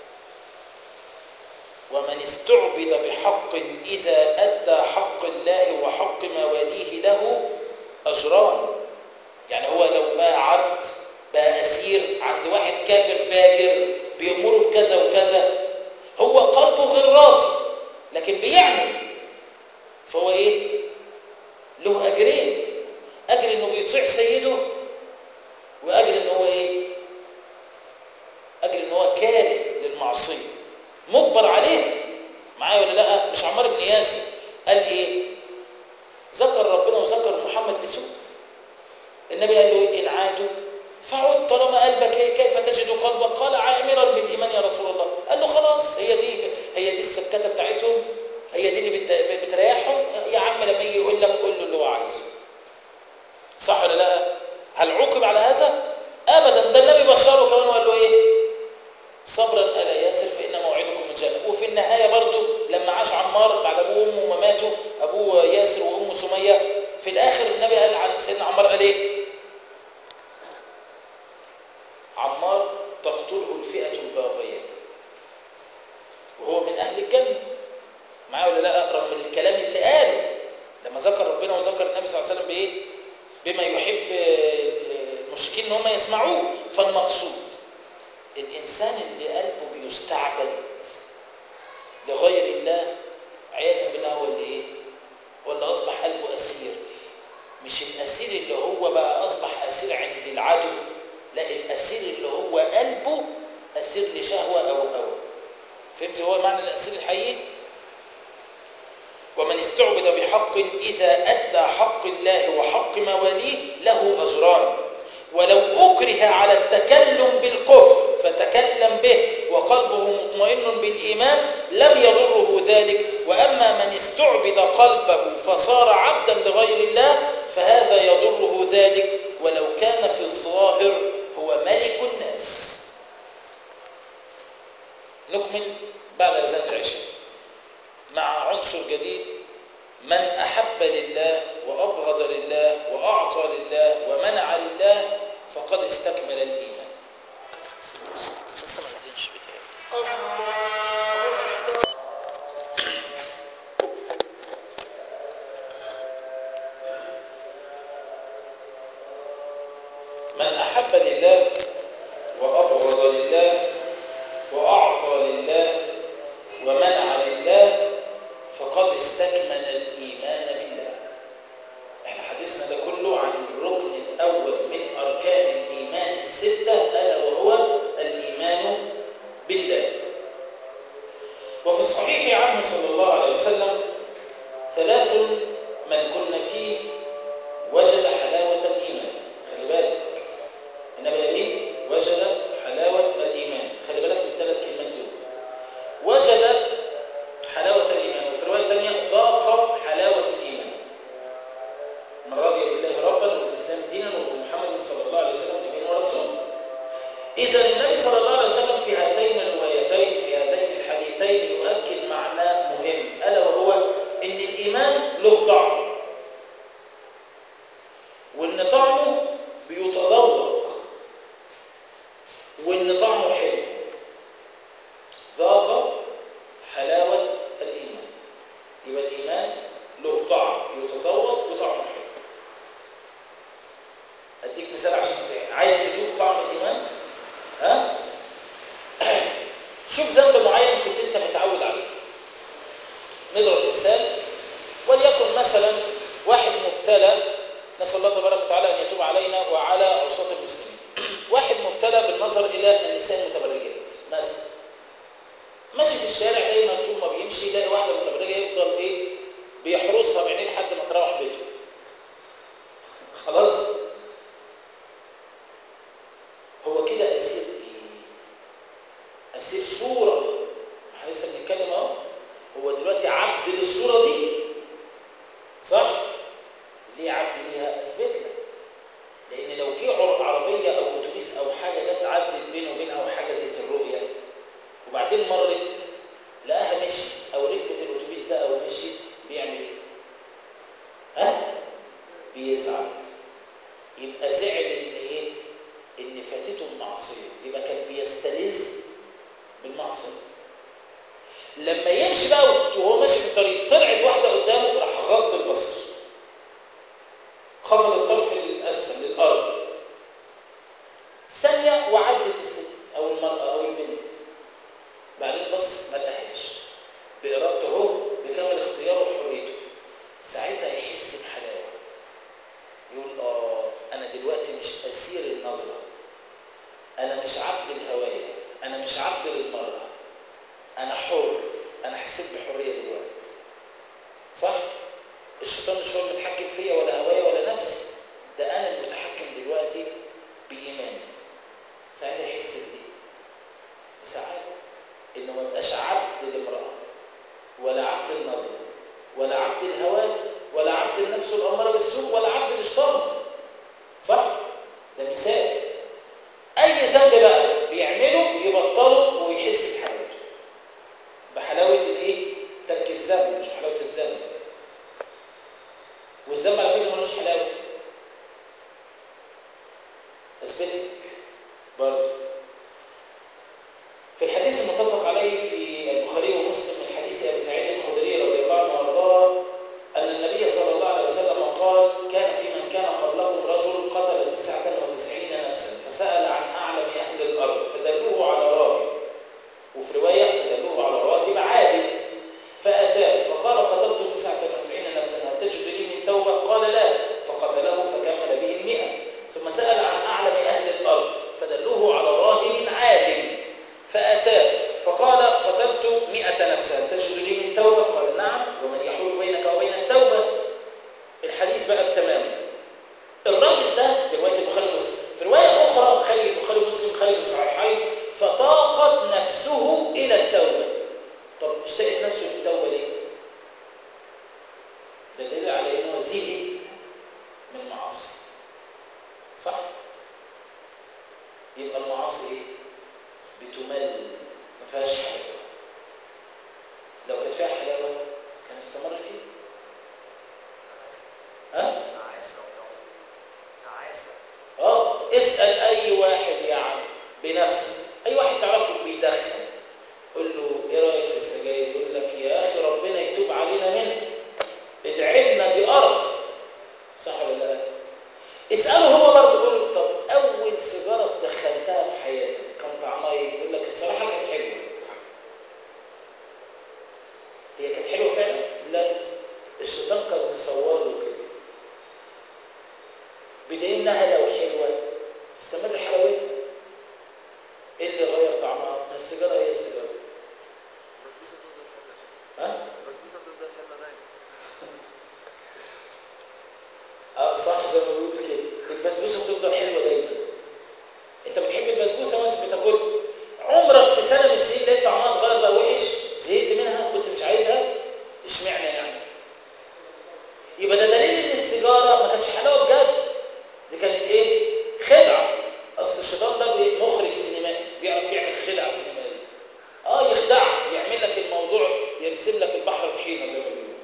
ومن استعبد بحق إذا أدى حق الله وحق مواليه له أجران يعني هو لو بقى عبد بقى أسير عند واحد كافر فاجر بيأمره بكذا وكذا هو قلبه غير راضي لكن بيعمل فهو ايه له اجرين اجر انه بيطيع سيده واجر ان هو ايه اجر ان هو كاره للمعصيه مجبر عليه معايا ولا لا مش عمار بن ياسر قال ايه ذكر ربنا وذكر محمد بسوء النبي قال له إيه؟ ان عادوا فعد طالما قلبك ايه كيف تجد قلبك قال عامرا بالايمان يا رسول الله قال له خلاص هي دي هي دي السكته بتاعتهم هي دي اللي بت- بتريحهم يا عم لما يجي يقول لك قول له اللي هو عايزه صح ولا لا هل عوقب على هذا ابدا ده النبي بشره كمان وقال له ايه صبرا الا ياسر فان موعدكم الجنه وفي النهايه برضه لما عاش عمار بعد ابوه وامه ما ماتوا ابوه ياسر وامه سميه في الاخر النبي قال عن سيدنا عمار قال ايه عمار تقتله الفئه الباغيه وهو من اهل الجنه معايا ولا لا رغم الكلام اللي قاله لما ذكر ربنا وذكر النبي صلى الله عليه وسلم بايه بما يحب المشركين ان هم يسمعوه فالمقصود الانسان اللي قلبه بيستعبد لغير الله عياذا بالله هو اللي ايه هو اللي اصبح قلبه اسير مش الاسير اللي هو بقى اصبح اسير عند العدو لا الاسير اللي هو قلبه اسير لشهوه او هوى فهمت هو معنى الاسير الحقيقي ومن استعبد بحق إذا أدى حق الله وحق مواليه له أجران ولو أكره على التكلم بالكفر فتكلم به وقلبه مطمئن بالإيمان لم يضره ذلك وأما من استعبد قلبه فصار عبدا لغير الله فهذا يضره ذلك ولو كان في الظاهر هو ملك الناس نكمل بعد أذان العشاء مع عنصر جديد من أحب لله وأبغض لله وأعطى لله ومنع لله فقد استكمل الإيمان بس ما عايزينش بتاعي من أحب لله وأبغض لله وأعطى لله ومنع لله فقد استكمل الإيمان بالله احنا حديثنا ده كله عن الركن الأول من أركان الإيمان الستة ألا وهو الإيمان بالله وفي الصحيح عنه صلى الله عليه وسلم ثلاث من كن فيه وجد حلاوة الإيمان خلي بالك النبي قال ايه وجد حلاوة الإيمان خلي بالك من الثلاث كلمات دول وجد حلاوة الإيمان وفي رواية ثانية ذاق حلاوة الإيمان من رضي بالله ربا وبالإسلام دينا وبمحمد صلى الله عليه وسلم نبيا ورسولا إذا النبي صلى الله عليه وسلم في هاتين الروايتين في هذين الحديثين يؤكد معنى مهم ألا وهو إن الإيمان له طعم وإن طعمه بيتذوق وإن طعمه حلو ذاق حلاوة الإيمان يبقى الإيمان له طعم يتذوق وطعمه حلو مثلا واحد مبتلى نسال الله تبارك وتعالى ان يتوب علينا وعلى عصاة المسلمين واحد مبتلى بالنظر الى النساء المتبرجات مثلا ماشي في الشارع دايما طول ما بيمشي يلاقي واحده متبرجه يفضل ايه بيحرسها بعينيه لحد ما تروح بيته خلاص هو كده اسير ايه اسير صوره احنا لسه بنتكلم اهو هو دلوقتي عبد للصوره دي صح ليه عبد ليها اثبت لك لان لو جه عر- عربيه او اتوبيس او حاجه جت عدت بينه وبينها وحجزت الرؤيه وبعدين مرت لقاها مشي او ركبت الاتوبيس ده او مشي بيعمل ايه ها بيزعل يبقى زعل ان ايه ان فاتته المعصيه يبقى كان بيستلذ بالمعصيه لما يمشي بقى وهو ماشي في الطريق طلعت واحده قدامه راح غض البصر خفض الطرف للاسفل للارض ثانيه وعدت الست او المراه او البنت بعدين بص ما لقاهاش بارادته اهو بكامل اختياره وحريته ساعتها يحس بحلاوه يقول اه انا دلوقتي مش اسير النظره انا مش عبد الهوايه انا مش عبد للمراه انا حر انا حسيت بحريه دلوقتي صح الشيطان مش هو المتحكم فيا ولا هوايا ولا نفسي ده انا المتحكم دلوقتي بايماني ساعتها يحس بدي بسعاده انه ما يبقاش عبد لامراه ولا عبد النظر ولا عبد الهوى ولا عبد النفس الاماره بالسوء ولا عبد الشيطان صح ده مثال اي ذنب بقى بيعمله يبطله ويحس بحلاوته بحلاوه الايه ترك الذنب مش حلاوه الذنب والذنب على فكره ملوش حلاوه اثبتك برضه في الحديث المتفق عليه في البخاري ومسلم من حديث ابي سعيد الخدري رضي الله عنه وارضاه ان النبي صلى الله عليه وسلم قال كان في من كان قبلكم رجل قتل تسعة وتسعين نفسا فسأل عن أعلم أهل الأرض فدلوه على راهب وفي رواية فدلوه على راهب عابد فأتاه فقال قتلت تسعة وتسعين نفسا هل تجد لي من توبة قال لا فقتله فكمل به المئة ثم سأل عن أعلم أهل الأرض فدلوه على راهب عالم فأتاه فقال قتلت مئة نفسا هل تجد لي من توبة قال نعم ومن يحول بينك وبين التوبة الحديث بقى بتمام الراجل ده في روايه البخاري ومسلم في روايه اخرى خارج البخاري ومسلم خارج الصحيحين فطاقت نفسه الى التوبه طب اشتقت نفسه للتوبه ليه دليل على انه زهق من المعاصي صح يبقى المعاصي ايه بتمل ما فيهاش حلاوه لو كانت فيها حلاوه كان استمر فيها ها
تعاسة وتعصي تعاسة
اه اسال اي واحد يا عم بنفسك اي واحد تعرفه بيدخن قول له ايه رايك في السجاير يقول لك يا اخي ربنا يتوب علينا منها ادعي لنا دي قرف صح ولا لا اساله هو برضه قول له طب اول سيجاره دخلتها في حياتك كان طعمها ايه يقول لك الصراحه كانت حلوه هي كانت حلوه فعلا لا الشيطان كان مصور له كده بدليل انها لو حلوه تستمر حلاوتها ايه اللي غير طعمها؟ ما السيجاره هي السيجاره
البسبوسة تفضل حلوة يا شيخ
ها؟
البسبوسة تفضل حلوة دايما
اه صح زي ما بيقول كده البسبوسه بتفضل حلوه دايما انت بتحب البسبوسه مثلا بتاكلها عمرك في سنه من السنين لقيت طعمها اتغير بقى وحش زهقت منها قلت مش عايزها اشمعنى يعني يبقى ده دليل ان السيجاره ما كانتش حلاوه بجد دي كانت ايه خدعه اصل الشيطان ده بي- مخرج سينمائي بيعرف يعمل خدعه سينمائيه اه يخدعك يعمل لك الموضوع يرسم لك البحر طحينه زي ما بيقولوا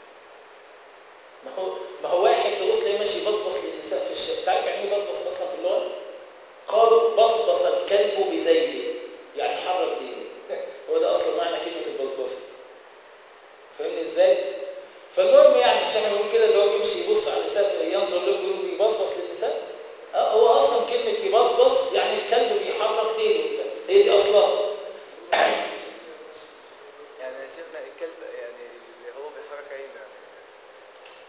ما هو ما هو واحد تبص تلاقيه ماشي يبصبص للنساء في الشارع تعرف يعني ايه بصبص اصلا في اللغه قالوا بصبص الكلب بزيه يعني حرك دينه هو ده اصلا معنى كلمه البصبصه فاهمني ازاي فالمهم يعني مش احنا بنقول كده اللي هو بيمشي يبص على النساء ينظر لهم يقول بيبصبص للنساء اه هو اصلا كلمه يبصبص يعني الكلب بيحرك دينه هي دي اصلها
يعني يا شيخنا الكلب يعني اللي هو بيحرك عينه يعني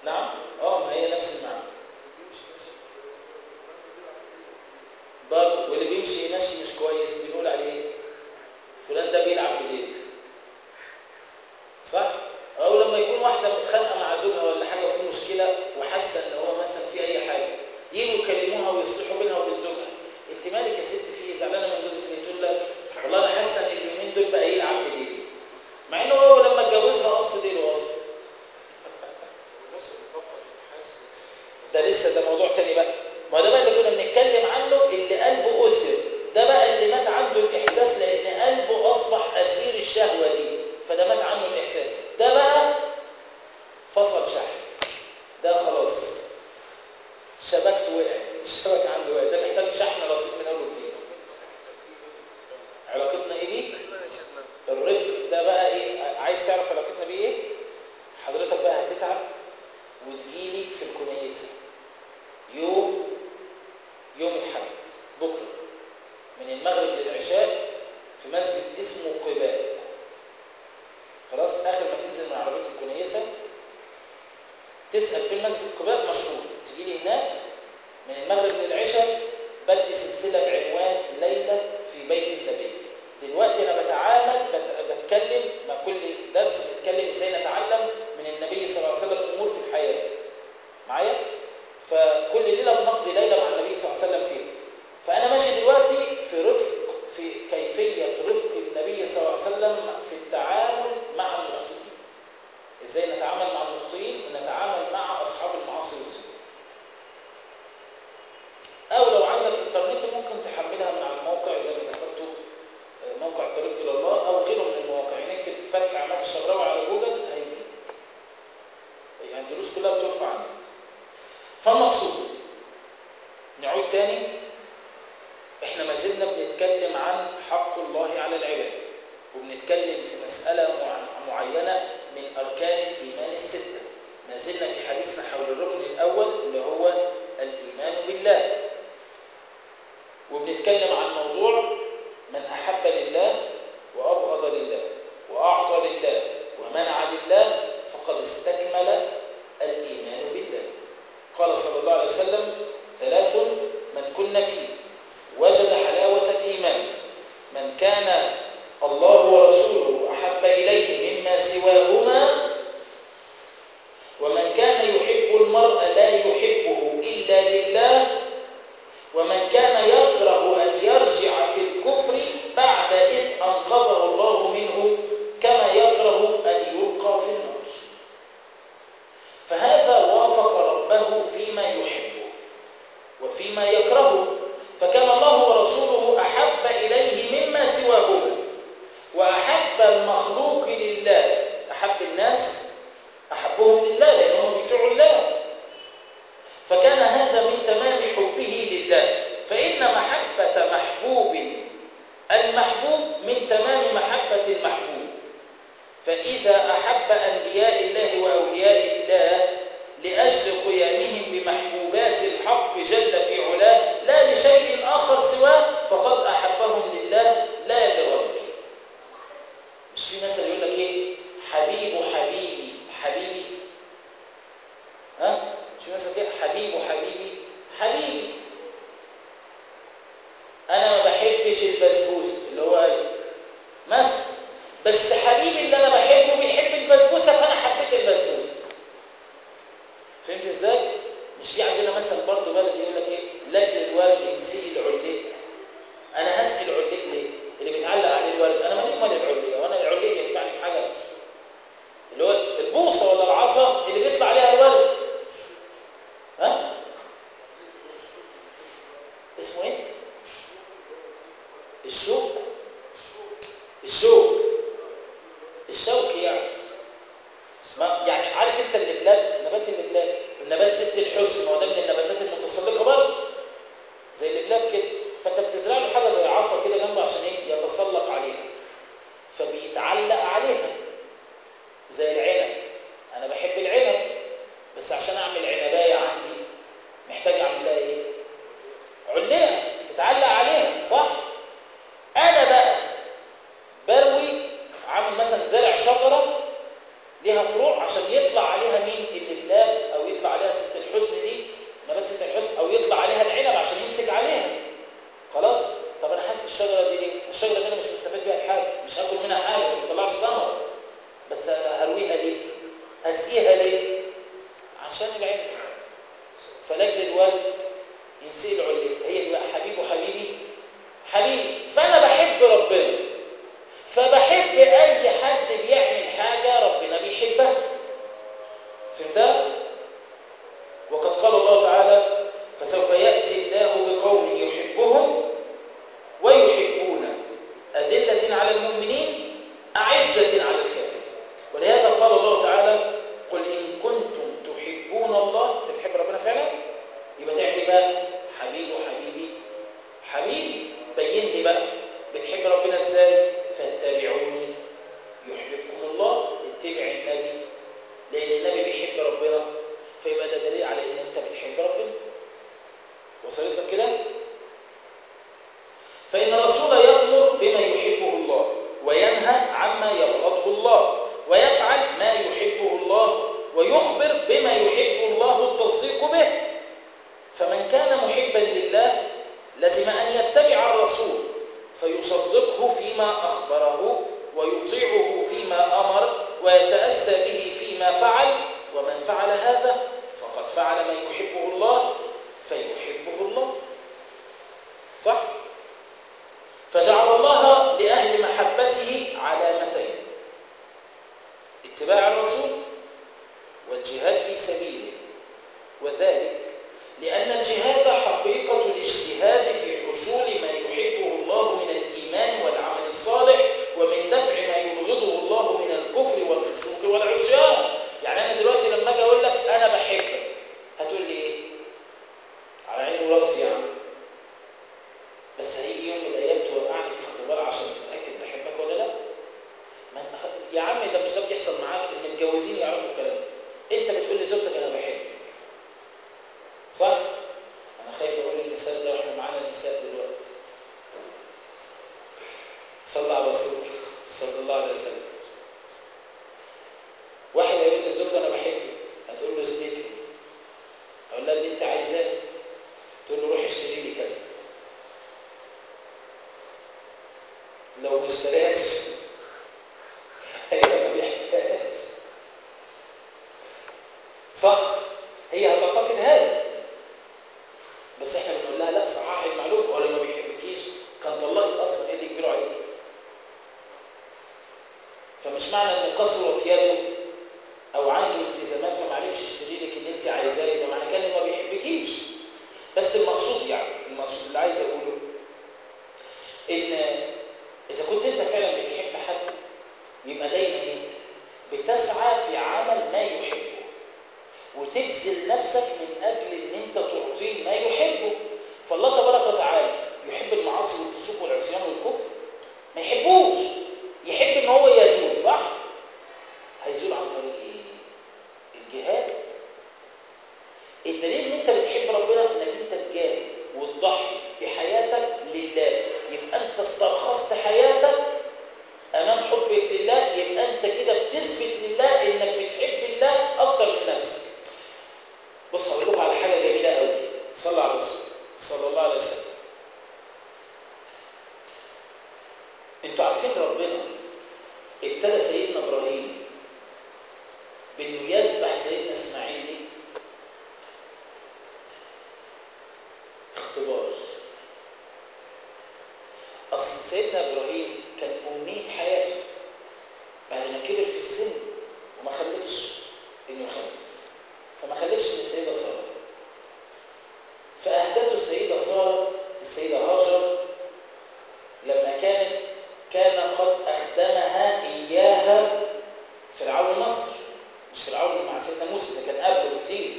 بيمشي مشي مش كويس بنقول عليه إيه؟ فلان ده بيلعب بديل صح او لما يكون واحده متخانقه مع زوجها ولا حاجه وفي مشكله وحاسه ان هو مثلا في اي حاجه يجوا يكلموها ويصلحوا بينها وبين زوجها انت مالك يا ست في ايه زعلانه من جوزك ليه تقول لك والله انا حاسه ان اليومين دول بقى يلعب بديل مع انه هو لما اتجوزها قص ديله اصلا
والناس اللي بتفكر تحس
ده لسه ده موضوع تاني بقى ما ده بقى اللي كنا بنتكلم عنه اللي قلبه أسر ده بقى اللي مات عنده الإحساس لأن قلبه أصبح أسير الشهوة دي فده مات عنه الإحساس ده بقى فصل شحن ده خلاص شبكته وقعت الشبكة عنده وقعت ده محتاج شحن رصيد من أول وجديد علاقتنا إيه بيه؟
ايوه يا شيخنا
الرفق ده بقى ايه عايز تعرف علاقتنا بيه ايه حضرتك بقى هتتعب وتجيلي في الكنيسه يوم يوم الحد بكره من المغرب للعشاء في مسجد اسمه قباء خلاص اخر ما تنزل من عربيه الكنيسه تسال في المسجد قباء مشهور تجي لي هناك من المغرب للعشاء بدي سلسله بعنوان ليله في بيت النبي دلوقتي انا بتعامل بت- بتكلم مع كل درس بنتكلم ازاي نتعلم من النبي صلى الله عليه وسلم امور في الحياه معايا فكل ليله بنقضي ليله مع النبي صلى الله عليه وسلم فيها فانا ماشي دلوقتي في رفق في كيفيه رفق النبي صلى الله عليه وسلم في التعامل مع المخطئين ازاي نتعامل مع المخطئين ونتعامل مع اصحاب المعاصي والذنوب او لو عندك انترنت ممكن تحملها من على الموقع زي ما ذكرته آه، موقع طريق الى الله او غيره من المواقع يعني اكتب فتح عماد الشبراوي على جوجل هيجي يعني الدروس كلها بترفع على النت فالمقصود نعود تاني احنا ما زلنا بنتكلم عن حق الله على العباد وبنتكلم في مسألة مع- معينة من أركان الإيمان الستة ما زلنا في حديثنا حول الركن الأول اللي هو الإيمان بالله وبنتكلم عن موضوع من أحب لله وأبغض لله وأعطى لله ومنع لله فقد استكمل الإيمان بالله قال صلى الله عليه وسلم ثلاث من كن فيه وجد حلاوة الإيمان من كان الله ورسوله أحب إليه مما سواهما ومن كان يحب المرء لا يحبه إلا لله ومن كان يكره أن يرجع في الكفر بعد إذ أنقذه الله منه كما يكره أن يلقى في النار فهذا وافق ربه فيما يحبه وفيما يكرهه فكان الله ورسوله أحب إليه مما سواهما وأحب المخلوق لله أحب الناس أحبهم لله لأنهم بيطيعوا الله فكان هذا من تمام حبه لله فإن محبة محبوب المحبوب من تمام محبة المحبوب فإذا أحب أنبياء الله وأولياء الله لأجل قيامهم بمحبوبات الحق جل في علاه لا لشيء آخر سواه فقد أحبهم لله لا لغيره مش في مثل يقول لك إيه حبيب حبيبي حبيبي ها مش في مثل كده حبيب حبيبي حبيبي أنا ما بحبش البسبوسة اللي هو قال مثلا بس حبيبي اللي أنا بحبه بيحب البسبوسة فأنا حبيت البسبوسة فهمت ازاي؟ مش في عندنا مثل برضه بلد يقول لك ايه؟ لاجل الورد ينسي العليق. انا هسقي العليق ليه؟ اللي بيتعلق عليه الورد انا مالي مال العليق وانا العليق ينفعني بحاجه اللي هو البوصه ولا العصا اللي بيطلع عليها الورد. ها؟ اسمه ايه؟ الشوك الشوك الشوك يعني ما يعني عارف انت اللبلاب نبات اللبلاب النبات ست الحسن هو ده من النباتات المتسلقه برضه زي اللبلاب كده فانت بتزرع له حاجه زي عصا كده جنبه عشان ايه يتسلق عليها فبيتعلق عليها زي العنب انا بحب العنب بس عشان اعمل عنبايه عندي محتاج اعمل لها ايه عليها تتعلق عليها صح انا بقى بروي عامل مثلا زرع شجره ليها فروع عشان يطلع عليها مين اللبلاب او يطلع عليها ست الحسن دي نبات ست الحسن او يطلع عليها العنب عشان يمسك عليها الشجره دي ليه الشجره دي انا مش مستفاد بيها حاجه مش هاكل منها حاجه ما بتطلعش ثمر بس هرويها ليه هسقيها ليه عشان العلم فلاجل الولد ينسي العليا هي دي بقى حبيبه حبيبي حبيبي فانا بحب ربنا فبحب اي حد بيعمل حاجه ربنا بيحبها فهمتها وقد قال الله تعالى فسوف ياتي الله بقوم يحبهم ويحبونه اذله على المؤمنين اعزه على الكافرين ولهذا قال الله تعالى قل ان كنتم تحبون الله انت بتحب ربنا فعلا يبقى تعمل ايه بقى حبيبي وحبيبي حبيبي بين لي بقى بتحب ربنا ازاي فاتبعوني يحببكم الله اتبع النبي لان النبي بيحب ربنا فيبقى ده دليل على ان انت بتحب ربنا وصلت لك كده فان الرسول يامر بما يحبه الله وينهى عما يبغضه الله ويفعل ما يحبه الله ويخبر بما يحب الله التصديق به فمن كان محبا لله لزم ان يتبع الرسول فيصدقه فيما اخبره ويطيعه فيما امر ويتاسى به فيما فعل ومن فعل هذا فقد فعل ما يحبه الله فيحبه الله صح فجعل الله لاهل محبته علامتين اتباع الرسول والجهاد في سبيله وذلك لأن الجهاد حقيقة الاجتهاد في حصول ما يحبه الله من الإيمان والعمل الصالح ومن دفع ما يبغضه الله من الكفر والفسوق والعصيان يعني أنا دلوقتي لما أجي أقول لك أنا بحبك هتقول لي إيه؟ على عيني وراسي يعني بس هيجي يوم من الأيام توقعني في اختبار عشان تتأكد بحبك ولا لا؟ ما يا عم ده مش ده بيحصل معاك المتجوزين يعرفوا الكلام انت بتقول لزوجتك انا بحبك صح انا خايف اقول المثال ده واحنا معانا نساء دلوقتي صلى على الرسول صلى الله عليه وسلم واحد هيقول لزوجته انا بحبك هتقول له اثبت لي اقول لها اللي انت عايزاه تقول له روح اشتري لي كذا لو ما اشتراش هيبقى ما بيحبهاش صح هي هتعتقد هذا بس احنا بنقول لها لا صحح المعلومه هو لما بيحبكيش كان طلقك اصلا ايه اللي كبيره عليك فمش معنى ان كسرت يده او عنده التزامات فما عرفش يشتري لك اللي انت عايزاه يبقى معنى كده انه ما بيحبكيش بس المقصود يعني المقصود اللي عايز اقوله ان اذا كنت انت فعلا بتحب حد يبقى دايما ايه بتسعى في عمل ما يحبه وتبذل نفسك من اجل ان انت تعطيه ما يحبه فالله تبارك وتعالى يحب المعاصي والفسوق والعصيان والكفر ما يحبوش يحب ان هو يزول صح هيزول عن طريق ايه الجهاد الدليل ان انت بتحب ربنا انك انت تجاهد وتضحي بحياتك لله يبقى انت استرخصت حياتك امام حبك لله يبقى انت كده بتثبت لله انك بتحب الله اكتر من نفسك بص هقول لكم على حاجه جميله قوي صلى على الرسول صلى الله عليه وسلم انتوا عارفين ربنا ابتلى سيدنا ابراهيم بانه يذبح سيدنا اسماعيل ليه اختبار اصل سيدنا ابراهيم كان امنيه حياته بعد ما كبر في السن وما خلفش انه يخلف فما خلفش من السيده ساره فاهدته السيده ساره السيده هاجر لما كانت كان قد اخدمها اياها فرعون مصر مش فرعون مع سيدنا موسى ده كان قبله بكتير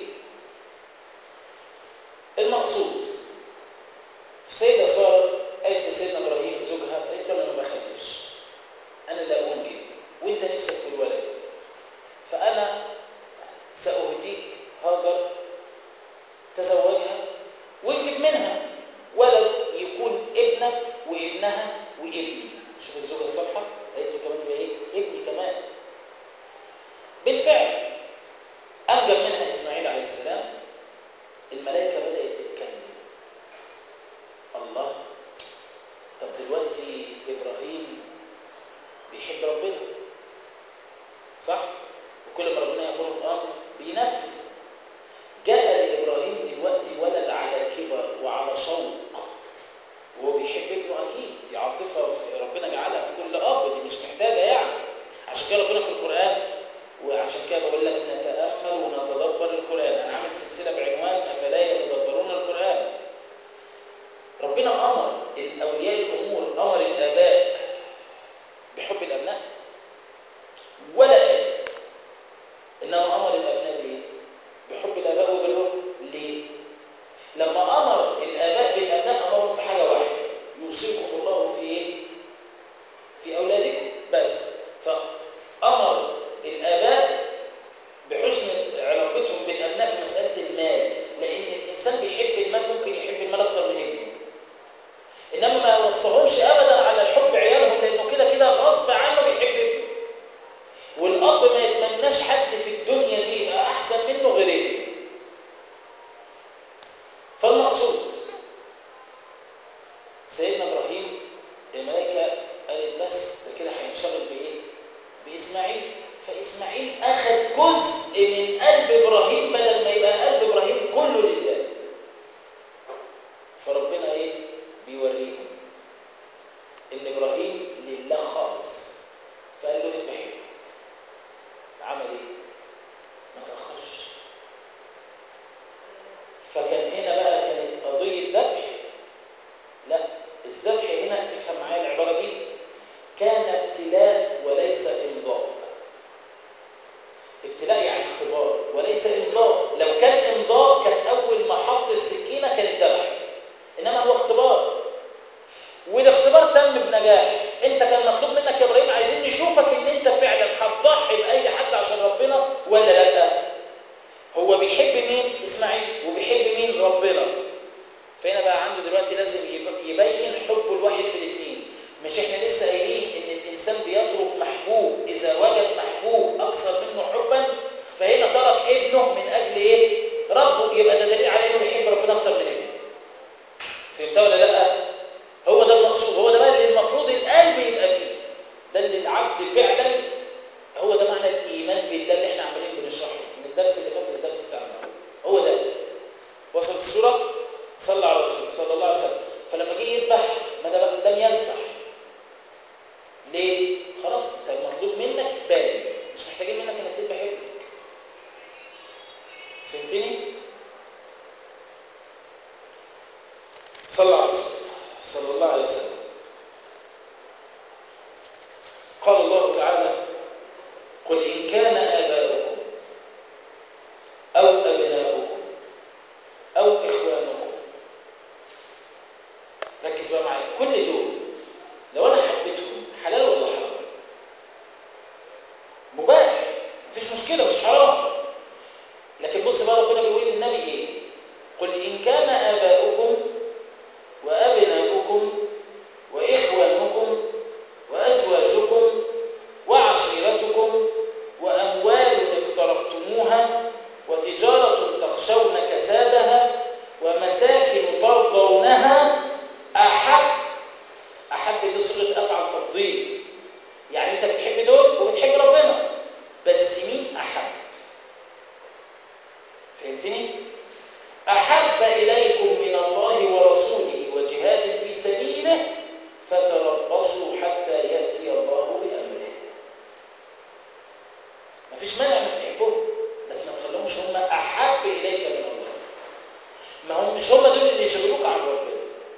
المقصود السيده ساره قالت لسيدنا ابراهيم زوجها قالت له انا ما بخلفش انا لا انجب وانت نفسك في الولد فانا ساهديك هاجر تزوجها وانجب منها ولد يكون ابنك وابنها وابني شوف الزوجه الصالحه قالت له كمان يبقى ايه ابني كمان بالفعل انجب منها اسماعيل عليه السلام الملائكه بدات تتكلم الله طب دلوقتي ابراهيم بيحب ربنا صح وكل ما ربنا يامره بامر بينفذ جاء لابراهيم دلوقتي ولد على كبر وعلى شوق وهو بيحب ابنه اكيد دي عاطفه في- ربنا جعلها في كل اب دي مش محتاجه يعني عشان كده ربنا في القران وعشان كده بقول لك نتامل ونتدبر القران انا عامل سلسله بعنوان افلا يتدبرون القران ربنا امر الاولياء الامور امر الاباء بحب الابناء ولا قال انما امر الابناء بايه بحب الاباء وبرهم ليه لما امر الاباء بالابناء امرهم في حاجه واحده يوصيكم الله في ايه في اولادكم بس فامر الاباء بحسن علاقتهم بالابناء في مساله المال لان الانسان بيحب المال ممكن يحب المال اكتر من ابنه انما ما وصهمش ابدا على الحب عيالهم لانه كده كده غصب عنه بيحب ابنه والاب ما يتمناش حد في الدنيا دي يبقى احسن منه غير ابنه فالمقصود سيدنا ابراهيم الملائكه قالت بس ده كده هينشغل بايه باسماعيل فاسماعيل اخذ جزء من قلب ابراهيم بدل ما يبقى قلب ابراهيم كله لله فربنا ايه بيوريهم ان ابراهيم لله خالص فقال له ايه بحبك عمل ايه ما تاخرش فكان هنا بقى كانت قضيه ذبح لا الذبح هنا افهم معايا العباره دي كان ابتلاء وليس امضاء ابتلاء يعني اختبار وليس امضاء لو كان امضاء كان اول ما حط السكينه كانت ذبحت انما هو اختبار والاختبار تم بنجاح انت كان مطلوب منك يا ابراهيم عايزين نشوفك ان انت فعلا هتضحي باي حد عشان ربنا ولا لا هو بيحب مين اسماعيل وبيحب مين ربنا فهنا بقى عنده دلوقتي لازم يب- يبين حبه الواحد في الاثنين مش احنا لسه قايلين ان الانسان بيترك محبوب اذا وجد محبوب اكثر منه حبا فهنا ترك ابنه من اجل ايه ربه يبقى ده دليل على انه بيحب ربنا اكتر من ابنه فهمتها ولا لا هو ده المقصود هو ده بقى اللي المفروض القلب يبقى فيه ده اللي العبد فعلا هو ده معنى الايمان بالله اللي احنا عمالين بنشرحه من الدرس اللي فات للدرس بتاعنا هو ده وصلت الصوره صلى على الرسول صلى الله عليه وسلم فلما جه يذبح ما ده لم يذبح ليه خلاص انت المطلوب منك بالغ مش محتاجين منك انك تذبح ابنك فهمتني صلى على الرسول صلى الله عليه وسلم قال الله تعالى قل إن كان آباؤكم أو أبناؤكم أو إخوانكم ركز بقى معايا كل دول لو أنا حبيتهم حلال ولا حرام؟ مباح مفيش مشكلة مش حرام لكن بص بقى ربنا بيقول للنبي إيه؟ قل إن كان آباؤكم وأبناؤكم وإخوانكم وأزواجكم وعشيرتكم وأموال اقترفتموها وتجارة تخشون كسادها ومساكن ترضونها أحب أحب دي صيغة أفعل تفضيل يعني أنت بتحب دول وبتحب ربنا بس مين أحب فهمتني؟ أحب إليكم من الله ورسوله وجهاد في سبيله فتربصوا حتى يأتي الله بأمره مفيش مانع انك تحبهم بس ما تخليهمش هم أحب إليك من الله ما هم مش هم دول اللي يشغلوك عن ربنا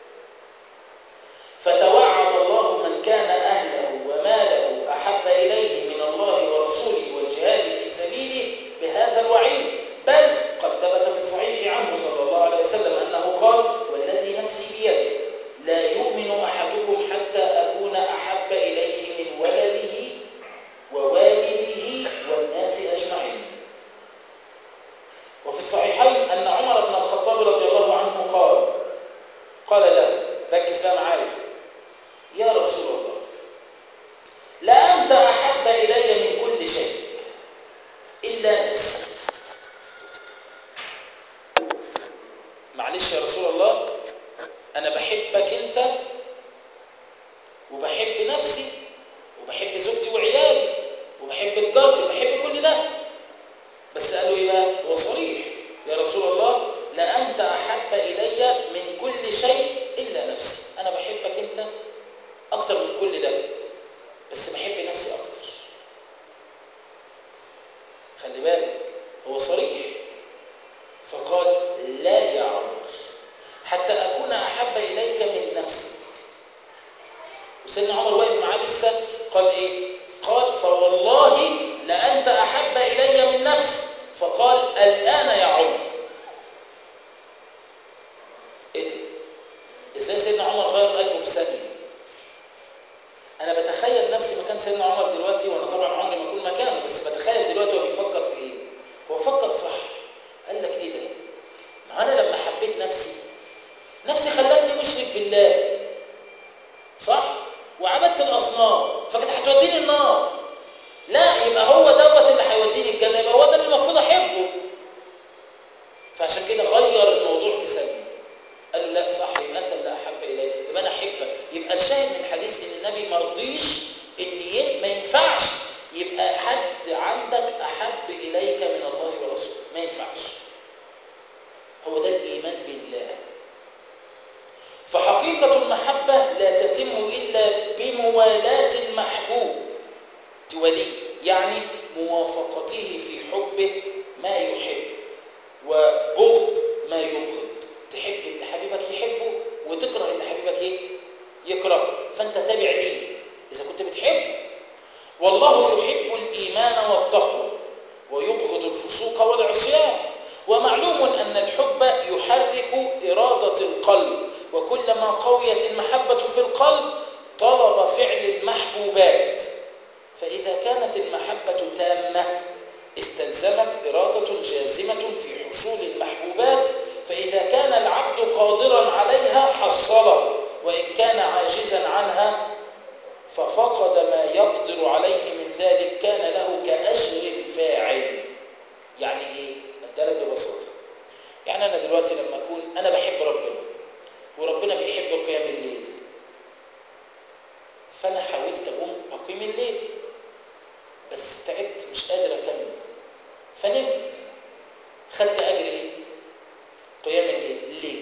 فتوعد الله من كان أهله وماله أحب إليه من الله ورسوله والجهاد في سبيله بهذا الوعيد بل قد ثبت في الصحيح عنه صلى الله عليه وسلم أنه قال والذي نفسي بيده لا يؤمن أحدكم حتى أكون أحب إليه من ولده ووالده والناس نفسي وبحب زوجتي وعيالي وبحب تجارتي وبحب كل ده بس قالوا ايه بقى هو صريح يا رسول الله لأنت أحب إلي من كل شيء إلا نفسي أنا بحبك أنت أكتر من كل ده بس بحب نفسي أكتر خلي بالك هو صريح فقال لا يا عمر حتى أكون أحب إليك من نفسك وسيدنا عمر واقف معاه لسه قال إيه؟ قال فوالله لأنت أحب إلي من نفسي فقال الآن يا عمر إيه ده؟ إزاي سيدنا عمر غير قلبه في ثانية؟ أنا بتخيل نفسي مكان سيدنا عمر دلوقتي وأنا طبعا عمري ما أكون مكانه بس بتخيل دلوقتي هو بيفكر في إيه؟ هو فكر صح قال لك إيه ده؟ ما أنا لما حبيت نفسي نفسي خلتني أشرك بالله صح؟ وعبدت الأصنام فكانت هتوديني النار لا يبقى هو دوت اللي هيوديني الجنة يبقى هو ده اللي المفروض أحبه فعشان كده غير الموضوع في ثانية قال له لا صح يبقى أنت اللي أحب إلي يبقى أنا أحبك يبقى الشاهد من الحديث إن النبي ما رضيش إن ما ينفعش يبقى حد عندك أحب إليك من الله ورسوله ما ينفعش هو ده الإيمان بالله فحقيقة المحبة لا تتم إلا بموالاة المحبوب توليه يعني موافقته في حبه ما يحب وبغض ما يبغض تحب اللي حبيبك يحبه وتكره اللي حبيبك ايه يكرهه فانت تابع ليه اذا كنت بتحبه والله يحب الايمان والتقوى ويبغض الفسوق والعصيان ومعلوم ان الحب يحرك اراده القلب وكلما قويت المحبه في القلب طلب فعل المحبوبات فإذا كانت المحبة تامة استلزمت إرادة جازمة في حصول المحبوبات فإذا كان العبد قادرا عليها حصله وإن كان عاجزا عنها ففقد ما يقدر عليه من ذلك كان له كأجر الفاعل يعني إيه؟ أدالك ببساطة يعني أنا دلوقتي لما أكون أنا بحب ربنا وربنا بيحب قيام الليل فأنا حاولت أقوم أقيم الليل بس تعبت مش قادر أكمل فنمت خدت أجر إيه؟ قيام الليل ليه؟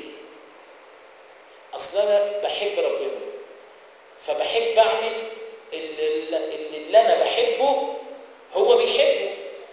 أصل أنا بحب ربنا فبحب أعمل اللي, اللي, اللي أنا بحبه هو بيحبه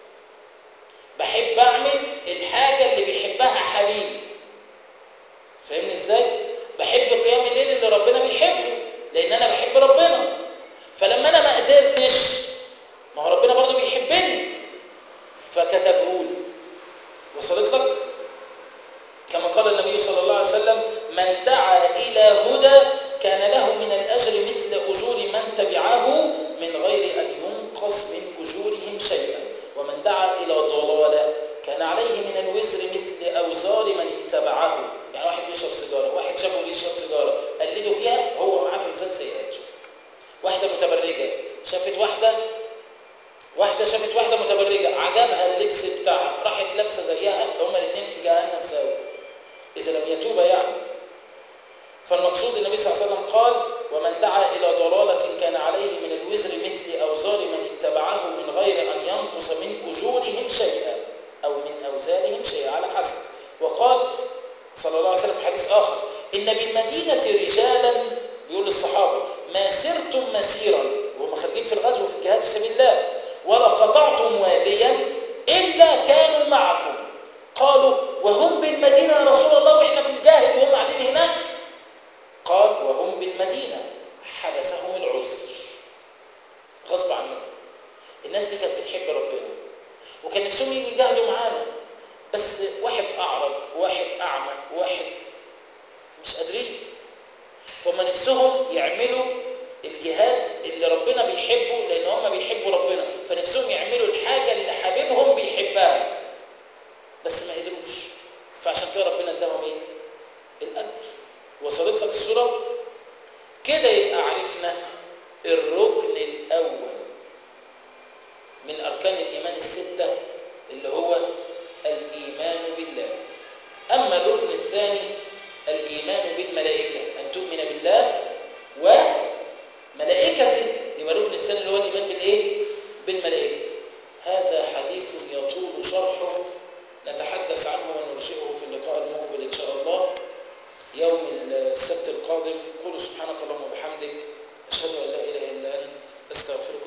بحب أعمل الحاجة اللي بيحبها حبيبي فاهمني إزاي؟ بحب قيام الليل اللي ربنا بيحبه لأن أنا بحب ربنا فلما أنا ما قدرتش ما هو ربنا برضه بيحبني فكتبهولي وصلت لك كما قال النبي صلى الله عليه وسلم من دعا إلى هدى كان له من الأجر مثل أجور من تبعه من غير أن ينقص من أجورهم شيئا ومن دعا إلى ضلالة كان عليه من الوزر مثل أوزار من اتبعه يعني واحد بيشرب سيجارة واحد شافه بيشرب سيجارة قلده فيها هو معاه في ميزان سيئات واحدة متبرجة شافت واحدة واحدة شافت واحدة متبرجة عجبها اللبس بتاعها راحت لابسة زيها هما الاثنين في جهنم سوا إذا لم يتوبا يعني فالمقصود النبي صلى الله عليه وسلم قال ومن دعا إلى ضلالة كان عليه من الوزر مثل أوزار من اتبعه من غير أن ينقص من أجورهم شيئا أو من أوزارهم شيئا على حسب وقال صلى الله عليه وسلم في حديث آخر إن بالمدينة رجالا بيقول للصحابة ما سرتم مسيرا وهم خارجين في الغزو في الجهاد في سبيل الله ولا قطعتم واديا إلا كانوا معكم قالوا وهم بالمدينة يا رسول الله وإحنا بنجاهد وهم قاعدين هناك قال وهم بالمدينة حبسهم العذر غصب عنهم الناس دي كانت بتحب ربنا وكان نفسهم يجي يجاهدوا معانا بس واحد أعرج واحد أعمى واحد مش قادرين فهم نفسهم يعملوا الجهاد اللي ربنا بيحبه لان هم بيحبوا ربنا فنفسهم يعملوا الحاجة اللي حبيبهم بيحبها بس ما قدروش فعشان كده ربنا اداهم ايه الاجر وصلت لك الصورة كده يبقى عرفنا الركن الاول من اركان الايمان الستة اللي هو الايمان بالله اما الركن الثاني الايمان بالملائكة ان تؤمن بالله وملائكته الثاني اللي هو الإيمان بالإيه؟ بالملائكة هذا حديث يطول شرحه نتحدث عنه ونرجئه في اللقاء المقبل إن شاء الله يوم السبت القادم قولوا سبحانك اللهم وبحمدك أشهد أن لا إله إلا أنت أستغفرك